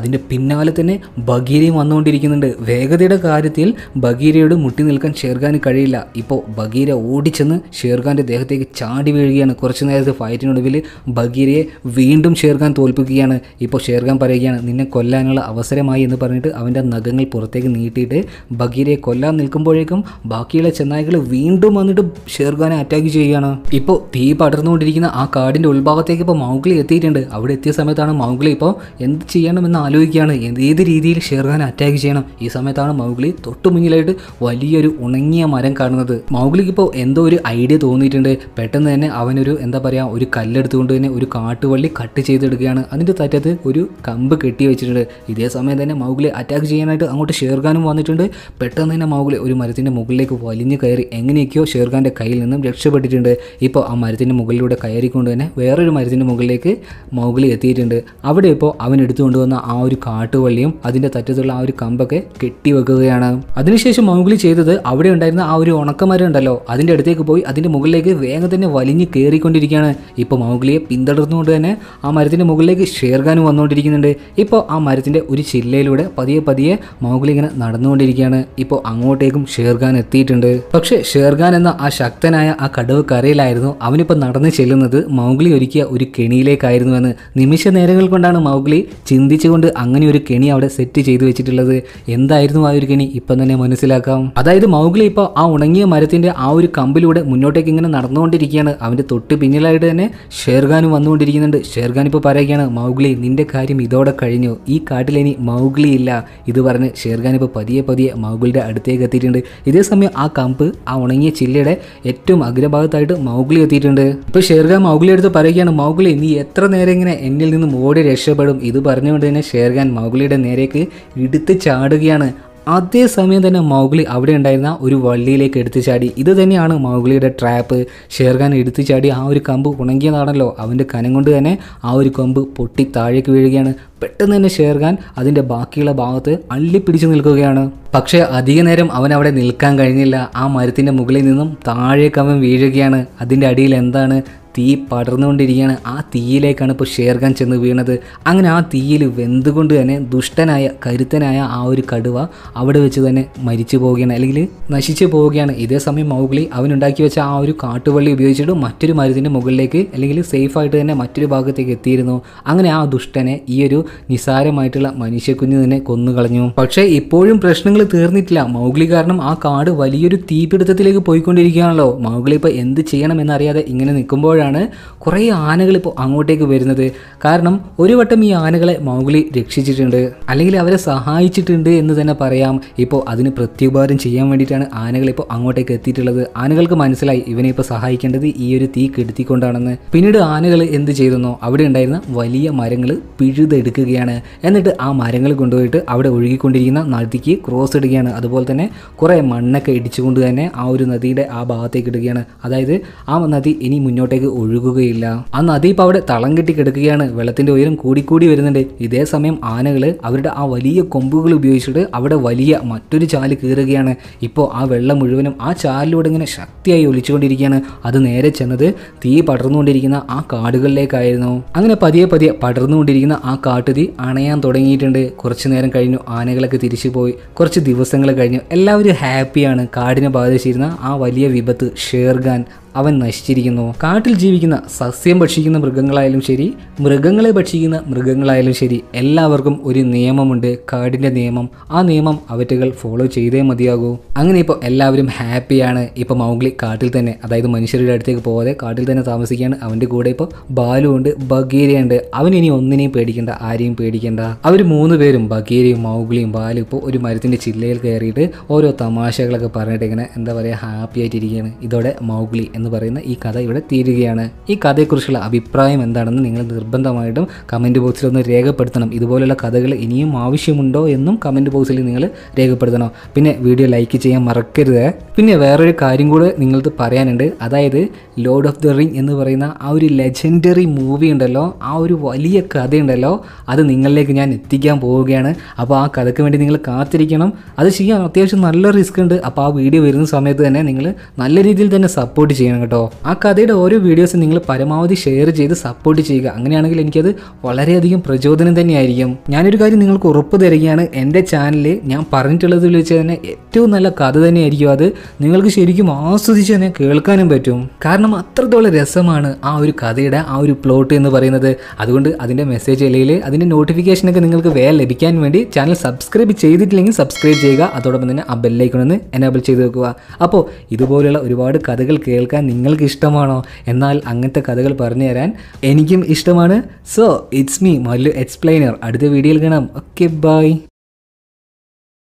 പിന്നാലെ തന്നെ ബഗീരയും വന്നുകൊണ്ടിരിക്കുന്നുണ്ട് വേഗതയുടെ കാര്യത്തിൽ ബഗീരയോട് മുട്ടി നിൽക്കാൻ ഷേർഖാന് കഴിയില്ല ഇപ്പോൾ ബഗീര ഓടിച്ചെന്ന് ഷേർഖാൻ്റെ ദേഹത്തേക്ക് ചാടി വീഴുകയാണ് കുറച്ച് നേരത്തെ ഫൈറ്റിനൊടുവിൽ ബഗീരയെ വീണ്ടും ഷേർഖാൻ തോൽപ്പിക്കുകയാണ് ഇപ്പോൾ ഷേർഖാൻ പറയുകയാണ് നിന്നെ കൊല്ലാനുള്ള അവസരമായി എന്ന് പറഞ്ഞിട്ട് അവൻ്റെ നഖങ്ങൾ പുറത്തേക്ക് നീട്ടിയിട്ട് ബഗീരയെ കൊല്ലാൻ നിൽക്കുമ്പോഴേക്കും ബാക്കിയുള്ള ചെന്നായ്കൾ വീണ്ടും വന്നിട്ട് ഷേർഖാനെ അറ്റാക്ക് ചെയ്യുകയാണ് ഇപ്പോൾ തീ പടർന്നുകൊണ്ടിരിക്കുന്ന ആ കാടിൻ്റെ ഉൾഭാഗത്തേക്ക് ഇപ്പോൾ മൗഗ്ലി എത്തിയിട്ടുണ്ട് അവിടെ എത്തിയ സമയത്താണ് മൗഗ്ലി ഇപ്പോൾ എന്ത് ചെയ്യണമെന്ന് ആലോചിക്കുകയാണ് എന്ത് ഏത് രീതിയിൽ ഷേർഖാനെ അറ്റാക്ക് ചെയ്യണം ഈ സമയത്താണ് മൗഗ്ലി തൊട്ടു മുന്നിലായിട്ട് വലിയൊരു ഉണങ്ങിയ മരം കാണുന്നത് മൗഗ്ലിക്ക് ഇപ്പോൾ എന്തോ ഒരു ഐഡിയ തോന്നിയിട്ടുണ്ട് പെട്ടെന്ന് തന്നെ അവനൊരു എന്താ പറയുക ഒരു കല്ലെടുത്തുകൊണ്ട് തന്നെ ഒരു കാട്ടുവള്ളി കട്ട് ചെയ്തെടുക്കുകയാണ് അതിൻ്റെ തറ്റത്ത് ഒരു കമ്പ് കെട്ടി വെച്ചിട്ടുണ്ട് ഇതേ സമയം തന്നെ മൗഗ്ലി അറ്റാക്ക് ചെയ്യാനായിട്ട് അങ്ങോട്ട് ഷേർഖാനും വന്നിട്ടുണ്ട് പെട്ടെന്ന് തന്നെ മൗഗ്ലി ഒരു മരത്തിൻ്റെ മുകളിലേക്ക് വലിഞ്ഞു കയറി എങ്ങനെയൊക്കെയോ ഷേർഖാൻ്റെ കയ്യിൽ നിന്നും രക്ഷപ്പെട്ടിട്ടുണ്ട് ഇപ്പോൾ ആ മരത്തിൻ്റെ മുകളിലൂടെ കയറിക്കൊണ്ട് തന്നെ വേറൊരു മരത്തിൻ്റെ മുകളിലേക്ക് മൗഗ്ലി എത്തിയിട്ടുണ്ട് അവിടെ ഇപ്പോൾ അവൻ എടുത്തുകൊണ്ടുവന്ന ആ ഒരു കാട്ടുവള്ളിയും അതിൻ്റെ തറ്റത്തുള്ള ആ ഒരു കമ്പൊക്കെ കെട്ടിവെക്കുകയാണ് അതിനുശേഷം മൗഗ്ലി ചെയ്തത് അവിടെ ഉണ്ടായിരുന്ന ആ ഒരു ഉണക്കമരം ഉണ്ടല്ലോ അതിൻ്റെ അടുത്തേക്ക് പോയി അതിൻ്റെ മുകളിലേക്ക് വേഗം തന്നെ വലിഞ്ഞ് കയറിക്കൊണ്ടിരിക്കുകയാണ് ഇപ്പോൾ മൗഗ്ലിയെ പിന്തുടർന്നുകൊണ്ട് തന്നെ ആ മരത്തിൻ്റെ മുകളിലേക്ക് ഷേർഖാനും വന്നുകൊണ്ടിരിക്കുന്നുണ്ട് ഇപ്പോൾ ആ മരത്തിൻ്റെ ഒരു ചില്ലയിലൂടെ പതിയെ പതിയെ മൗഗ്ലി ഇങ്ങനെ നടന്നുകൊണ്ടിരിക്കുകയാണ് ഇപ്പോൾ അങ്ങോട്ടേക്കും ഷേർഖാൻ എത്തിയിട്ടുണ്ട് പക്ഷേ ഷേർഖാൻ എന്ന ആ ശക്തനായ ആ കടവ് കരയിലായിരുന്നു അവനിപ്പോൾ നടന്ന് ചെല്ലുന്നത് മൗഗ്ലി ഒരുക്കിയ ഒരു കെണിയിലേക്കായിരുന്നുവെന്ന് നിമിഷ നേരങ്ങൾ കൊണ്ടാണ് മൗഗ്ലി ചിന്തിച്ചുകൊണ്ട് അങ്ങനെ ഒരു കെണി അവിടെ സെറ്റ് ചെയ്തു വെച്ചിട്ടുള്ളത് എന്തായിരുന്നു ആ ഒരു കെണി ഇപ്പം തന്നെ മനസ്സിലാക്കാം അതായത് മൗഗ്ലി ഇപ്പോൾ ആ ഉണങ്ങിയ മരത്തിന്റെ ആ ഒരു കമ്പിലൂടെ മുന്നോട്ടേക്ക് ഇങ്ങനെ നടന്നുകൊണ്ടിരിക്കുകയാണ് അവന്റെ തൊട്ട് പിന്നിലായിട്ട് തന്നെ ഷേർഖാനും വന്നുകൊണ്ടിരിക്കുന്നുണ്ട് ഷേർഖാൻ ഇപ്പോൾ പറയുകയാണ് മൗഗ്ലി നിന്റെ കാര്യം ഇതോടെ കഴിഞ്ഞു ഈ കാട്ടിൽ ഇനി മൗഗ്ലി ഇല്ല ഇത് പറഞ്ഞ് ഷേർഖാൻ ഇപ്പോൾ പതിയെ പതിയെ മൗഗ്ലിയുടെ അടുത്തേക്ക് എത്തിയിട്ടുണ്ട് ഇതേ സമയം ആ കമ്പ് ആ ഉണങ്ങിയ ചില്ലയുടെ ഏറ്റവും അഗ്രഭാഗത്തായിട്ട് മൗഗ്ലി എത്തിയിട്ടുണ്ട് ഇപ്പോൾ ഷേർഖാൻ മൗഗ്ലി എടുത്ത് പറയുകയാണ് മൗഗ്ലി നീ എത്ര നേരം ഇങ്ങനെ എന്നിൽ നിന്നും ഓടി രക്ഷപ്പെടും ഇത് പറഞ്ഞുകൊണ്ട് തന്നെ ഷേർഖാൻ മൗഗ്ലിയുടെ നേരേക്ക് എടുത്ത് ചാടുകയാണ് അതേസമയം തന്നെ മൗഗ്ലി അവിടെ ഉണ്ടായിരുന്ന ഒരു വള്ളിയിലേക്ക് എടുത്തു ചാടി ഇത് തന്നെയാണ് മൗഗ്ലിയുടെ ട്രാപ്പ് ഷേർഖാൻ എടുത്തു ചാടി ആ ഒരു കമ്പ് ഉണങ്ങിയതാണല്ലോ അവൻ്റെ കനം കൊണ്ട് തന്നെ ആ ഒരു കമ്പ് പൊട്ടി താഴേക്ക് വീഴുകയാണ് പെട്ടെന്ന് തന്നെ ഷേർഖാൻ അതിൻ്റെ ബാക്കിയുള്ള ഭാഗത്ത് അള്ളിപ്പിടിച്ച് നിൽക്കുകയാണ് പക്ഷേ അധിക നേരം അവൻ അവിടെ നിൽക്കാൻ കഴിഞ്ഞില്ല ആ മരത്തിൻ്റെ മുകളിൽ നിന്നും താഴേക്ക് അവൻ വീഴുകയാണ് അതിൻ്റെ അടിയിൽ എന്താണ് തീ പടർന്നുകൊണ്ടിരിക്കുകയാണ് ആ തീയിലേക്കാണ് ഇപ്പോൾ ഷേർഖാൻ ചെന്ന് വീണത് അങ്ങനെ ആ തീയിൽ വെന്തുകൊണ്ട് തന്നെ ദുഷ്ടനായ കരുത്തനായ ആ ഒരു കടുവ അവിടെ വെച്ച് തന്നെ മരിച്ചു പോവുകയാണ് അല്ലെങ്കിൽ നശിച്ചു പോവുകയാണ് ഇതേ സമയം മൗഗ്ലി അവനുണ്ടാക്കി വെച്ച ആ ഒരു കാട്ടുവള്ളി ഉപയോഗിച്ചിട്ട് മറ്റൊരു മരുത്തിൻ്റെ മുകളിലേക്ക് അല്ലെങ്കിൽ സേഫ് ആയിട്ട് തന്നെ മറ്റൊരു ഭാഗത്തേക്ക് എത്തിയിരുന്നു അങ്ങനെ ആ ദുഷ്ടനെ ഈ ഒരു നിസാരമായിട്ടുള്ള മനുഷ്യക്കുഞ്ഞ് തന്നെ കൊന്നുകളഞ്ഞു പക്ഷേ ഇപ്പോഴും പ്രശ്നങ്ങൾ തീർന്നിട്ടില്ല മൗഗ്ലി കാരണം ആ കാട് വലിയൊരു തീപിടുത്തത്തിലേക്ക് പോയിക്കൊണ്ടിരിക്കുകയാണല്ലോ മൗഗ്ലി ഇപ്പോൾ എന്ത് ചെയ്യണമെന്നറിയാതെ ഇങ്ങനെ നിൽക്കുമ്പോഴാണ് കുറേ ആനകൾ ഇപ്പോൾ അങ്ങോട്ടേക്ക് വരുന്നത് കാരണം ഒരു വട്ടം ഈ ആനകളെ മൗഗ്ലി രക്ഷിച്ചിട്ടുണ്ട് അല്ലെങ്കിൽ അവരെ സഹായിച്ചിട്ടുണ്ട് എന്ന് തന്നെ പറയാം ഇപ്പോൾ അതിന് പ്രത്യുപകാരം ചെയ്യാൻ വേണ്ടിയിട്ടാണ് ആനകൾ ഇപ്പോൾ അങ്ങോട്ടേക്ക് എത്തിയിട്ടുള്ളത് ആനകൾക്ക് മനസ്സിലായി ഇവനെ ഇപ്പോൾ സഹായിക്കേണ്ടത് ഈ ഒരു തീ കെടുത്തിക്കൊണ്ടാണെന്ന് പിന്നീട് ആനകൾ എന്ത് ചെയ്തെന്നോ അവിടെ ഉണ്ടായിരുന്ന വലിയ മരങ്ങൾ പിഴുതെടുക്കുകയാണ് എന്നിട്ട് ആ മരങ്ങൾ കൊണ്ടുപോയിട്ട് അവിടെ ഒഴുകിക്കൊണ്ടിരിക്കുന്ന നദിക്ക് ക്രോസ് ഇടുകയാണ് അതുപോലെ തന്നെ കുറേ മണ്ണൊക്കെ ഇടിച്ചുകൊണ്ട് തന്നെ ആ ഒരു നദിയുടെ ആ ഭാഗത്തേക്ക് ഇടുകയാണ് അതായത് ആ നദി ഇനി മുന്നോട്ടേക്ക് ഒഴുകുകയില്ല ആ നദി ഇപ്പോൾ അവിടെ തളം കെട്ടി കിടക്കുകയാണ് വെള്ളത്തിൻ്റെ ഉയരം കൂടിക്കൂടി വരുന്നുണ്ട് ഇതേ സമയം ആനകൾ അവരുടെ ആ വലിയ കൊമ്പുകൾ ഉപയോഗിച്ചിട്ട് അവിടെ വലിയ മറ്റൊരു ചാല് കീറുകയാണ് ഇപ്പോൾ ആ വെള്ളം മുഴുവനും ആ ചാലിലൂടെ ഇങ്ങനെ ശക്തിയായി ഒലിച്ചുകൊണ്ടിരിക്കുകയാണ് അത് നേരെ ചെന്നത് തീ പടർന്നുകൊണ്ടിരിക്കുന്ന ആ കാടുകളിലേക്കായിരുന്നു അങ്ങനെ പതിയെ പതിയെ പടർന്നുകൊണ്ടിരിക്കുന്ന ആ കാട്ടുതീ അണയാൻ തുടങ്ങിയിട്ടുണ്ട് കുറച്ച് നേരം കഴിഞ്ഞു ആനകളൊക്കെ തിരിച്ചു പോയി കുറച്ച് ദിവസങ്ങൾ കഴിഞ്ഞു എല്ലാവരും ഹാപ്പിയാണ് കാടിനെ ബാധിച്ചിരുന്ന ആ വലിയ വിപത്ത് ഷേർഖാൻ അവൻ നശിച്ചിരിക്കുന്നു കാട്ടിൽ ജീവിക്കുന്ന സസ്യം ഭക്ഷിക്കുന്ന മൃഗങ്ങളായാലും ശരി മൃഗങ്ങളെ ഭക്ഷിക്കുന്ന മൃഗങ്ങളായാലും ശരി എല്ലാവർക്കും ഒരു നിയമമുണ്ട് കാടിൻ്റെ നിയമം ആ നിയമം അവറ്റുകൾ ഫോളോ ചെയ്തേ മതിയാകൂ അങ്ങനെ ഇപ്പോൾ എല്ലാവരും ഹാപ്പിയാണ് ഇപ്പോൾ മൗഗ്ലി കാട്ടിൽ തന്നെ അതായത് മനുഷ്യരുടെ അടുത്തേക്ക് പോകാതെ കാട്ടിൽ തന്നെ താമസിക്കുകയാണ് അവൻ്റെ കൂടെ ഇപ്പോൾ ബാലുണ്ട് ബഗീരയുണ്ട് അവൻ ഇനി ഒന്നിനെയും പേടിക്കേണ്ട ആരെയും പേടിക്കേണ്ട അവർ മൂന്ന് പേരും ബഗീരയും മൗഗ്ലിയും ബാലും ഇപ്പോൾ ഒരു മരത്തിൻ്റെ ചില്ലയിൽ കയറിയിട്ട് ഓരോ തമാശകളൊക്കെ പറഞ്ഞിട്ട് ഇങ്ങനെ എന്താ പറയുക ഹാപ്പി ആയിട്ടിരിക്കുകയാണ് ഇതോടെ മൗഗ്ലി എന്ന് പറയുന്ന ഈ കഥ ഇവിടെ തീരുകയാണ് ഈ കഥയെക്കുറിച്ചുള്ള അഭിപ്രായം എന്താണെന്ന് നിങ്ങൾ നിർബന്ധമായിട്ടും കമൻറ്റ് ബോക്സിൽ ഒന്ന് രേഖപ്പെടുത്തണം ഇതുപോലുള്ള കഥകൾ ഇനിയും ആവശ്യമുണ്ടോ എന്നും കമൻറ്റ് ബോക്സിൽ നിങ്ങൾ രേഖപ്പെടുത്തണം പിന്നെ വീഡിയോ ലൈക്ക് ചെയ്യാൻ മറക്കരുത് പിന്നെ വേറൊരു കാര്യം കൂടെ നിങ്ങൾക്ക് പറയാനുണ്ട് അതായത് ലോർഡ് ഓഫ് ദ റിംഗ് എന്ന് പറയുന്ന ആ ഒരു ലെജൻഡറി മൂവി ഉണ്ടല്ലോ ആ ഒരു വലിയ കഥയുണ്ടല്ലോ അത് നിങ്ങളിലേക്ക് ഞാൻ എത്തിക്കാൻ പോവുകയാണ് അപ്പോൾ ആ കഥയ്ക്ക് വേണ്ടി നിങ്ങൾ കാത്തിരിക്കണം അത് ചെയ്യാൻ അത്യാവശ്യം നല്ല റിസ്ക് ഉണ്ട് അപ്പോൾ ആ വീഡിയോ വരുന്ന സമയത്ത് തന്നെ നിങ്ങൾ നല്ല രീതിയിൽ തന്നെ സപ്പോർട്ട് ചെയ്യണം ചെയ്യണം കേട്ടോ ആ കഥയുടെ ഓരോ വീഡിയോസും നിങ്ങൾ പരമാവധി ഷെയർ ചെയ്ത് സപ്പോർട്ട് ചെയ്യുക അങ്ങനെയാണെങ്കിൽ എനിക്കത് വളരെയധികം പ്രചോദനം തന്നെയായിരിക്കും ഞാനൊരു കാര്യം നിങ്ങൾക്ക് ഉറപ്പ് തരികയാണ് എൻ്റെ ചാനലിൽ ഞാൻ പറഞ്ഞിട്ടുള്ളതിൽ വെച്ച് തന്നെ ഏറ്റവും നല്ല കഥ തന്നെയായിരിക്കും അത് നിങ്ങൾക്ക് ശരിക്കും ആസ്വദിച്ച് തന്നെ കേൾക്കാനും പറ്റും കാരണം അത്രത്തോളം രസമാണ് ആ ഒരു കഥയുടെ ആ ഒരു പ്ലോട്ട് എന്ന് പറയുന്നത് അതുകൊണ്ട് അതിൻ്റെ മെസ്സേജ് അല്ലെങ്കിൽ അതിൻ്റെ നോട്ടിഫിക്കേഷനൊക്കെ നിങ്ങൾക്ക് വേഗം ലഭിക്കാൻ വേണ്ടി ചാനൽ സബ്സ്ക്രൈബ് ചെയ്തിട്ടില്ലെങ്കിൽ സബ്സ്ക്രൈബ് ചെയ്യുക അതോടൊപ്പം തന്നെ ആ ബെല്ലൈക്കണമെന്ന് എനേബിൾ ചെയ്ത് വെക്കുക അപ്പോൾ ഇതുപോലെയുള്ള ഒരുപാട് കഥകൾ കേൾക്കാൻ നിങ്ങൾക്ക് ഇഷ്ടമാണോ എന്നാൽ അങ്ങനത്തെ കഥകൾ പറഞ്ഞു തരാൻ എനിക്കും ഇഷ്ടമാണ് so it's me Mallu explainer അടുത്ത വീഡിയോയിൽ കാണാം ഓക്കെ ബൈ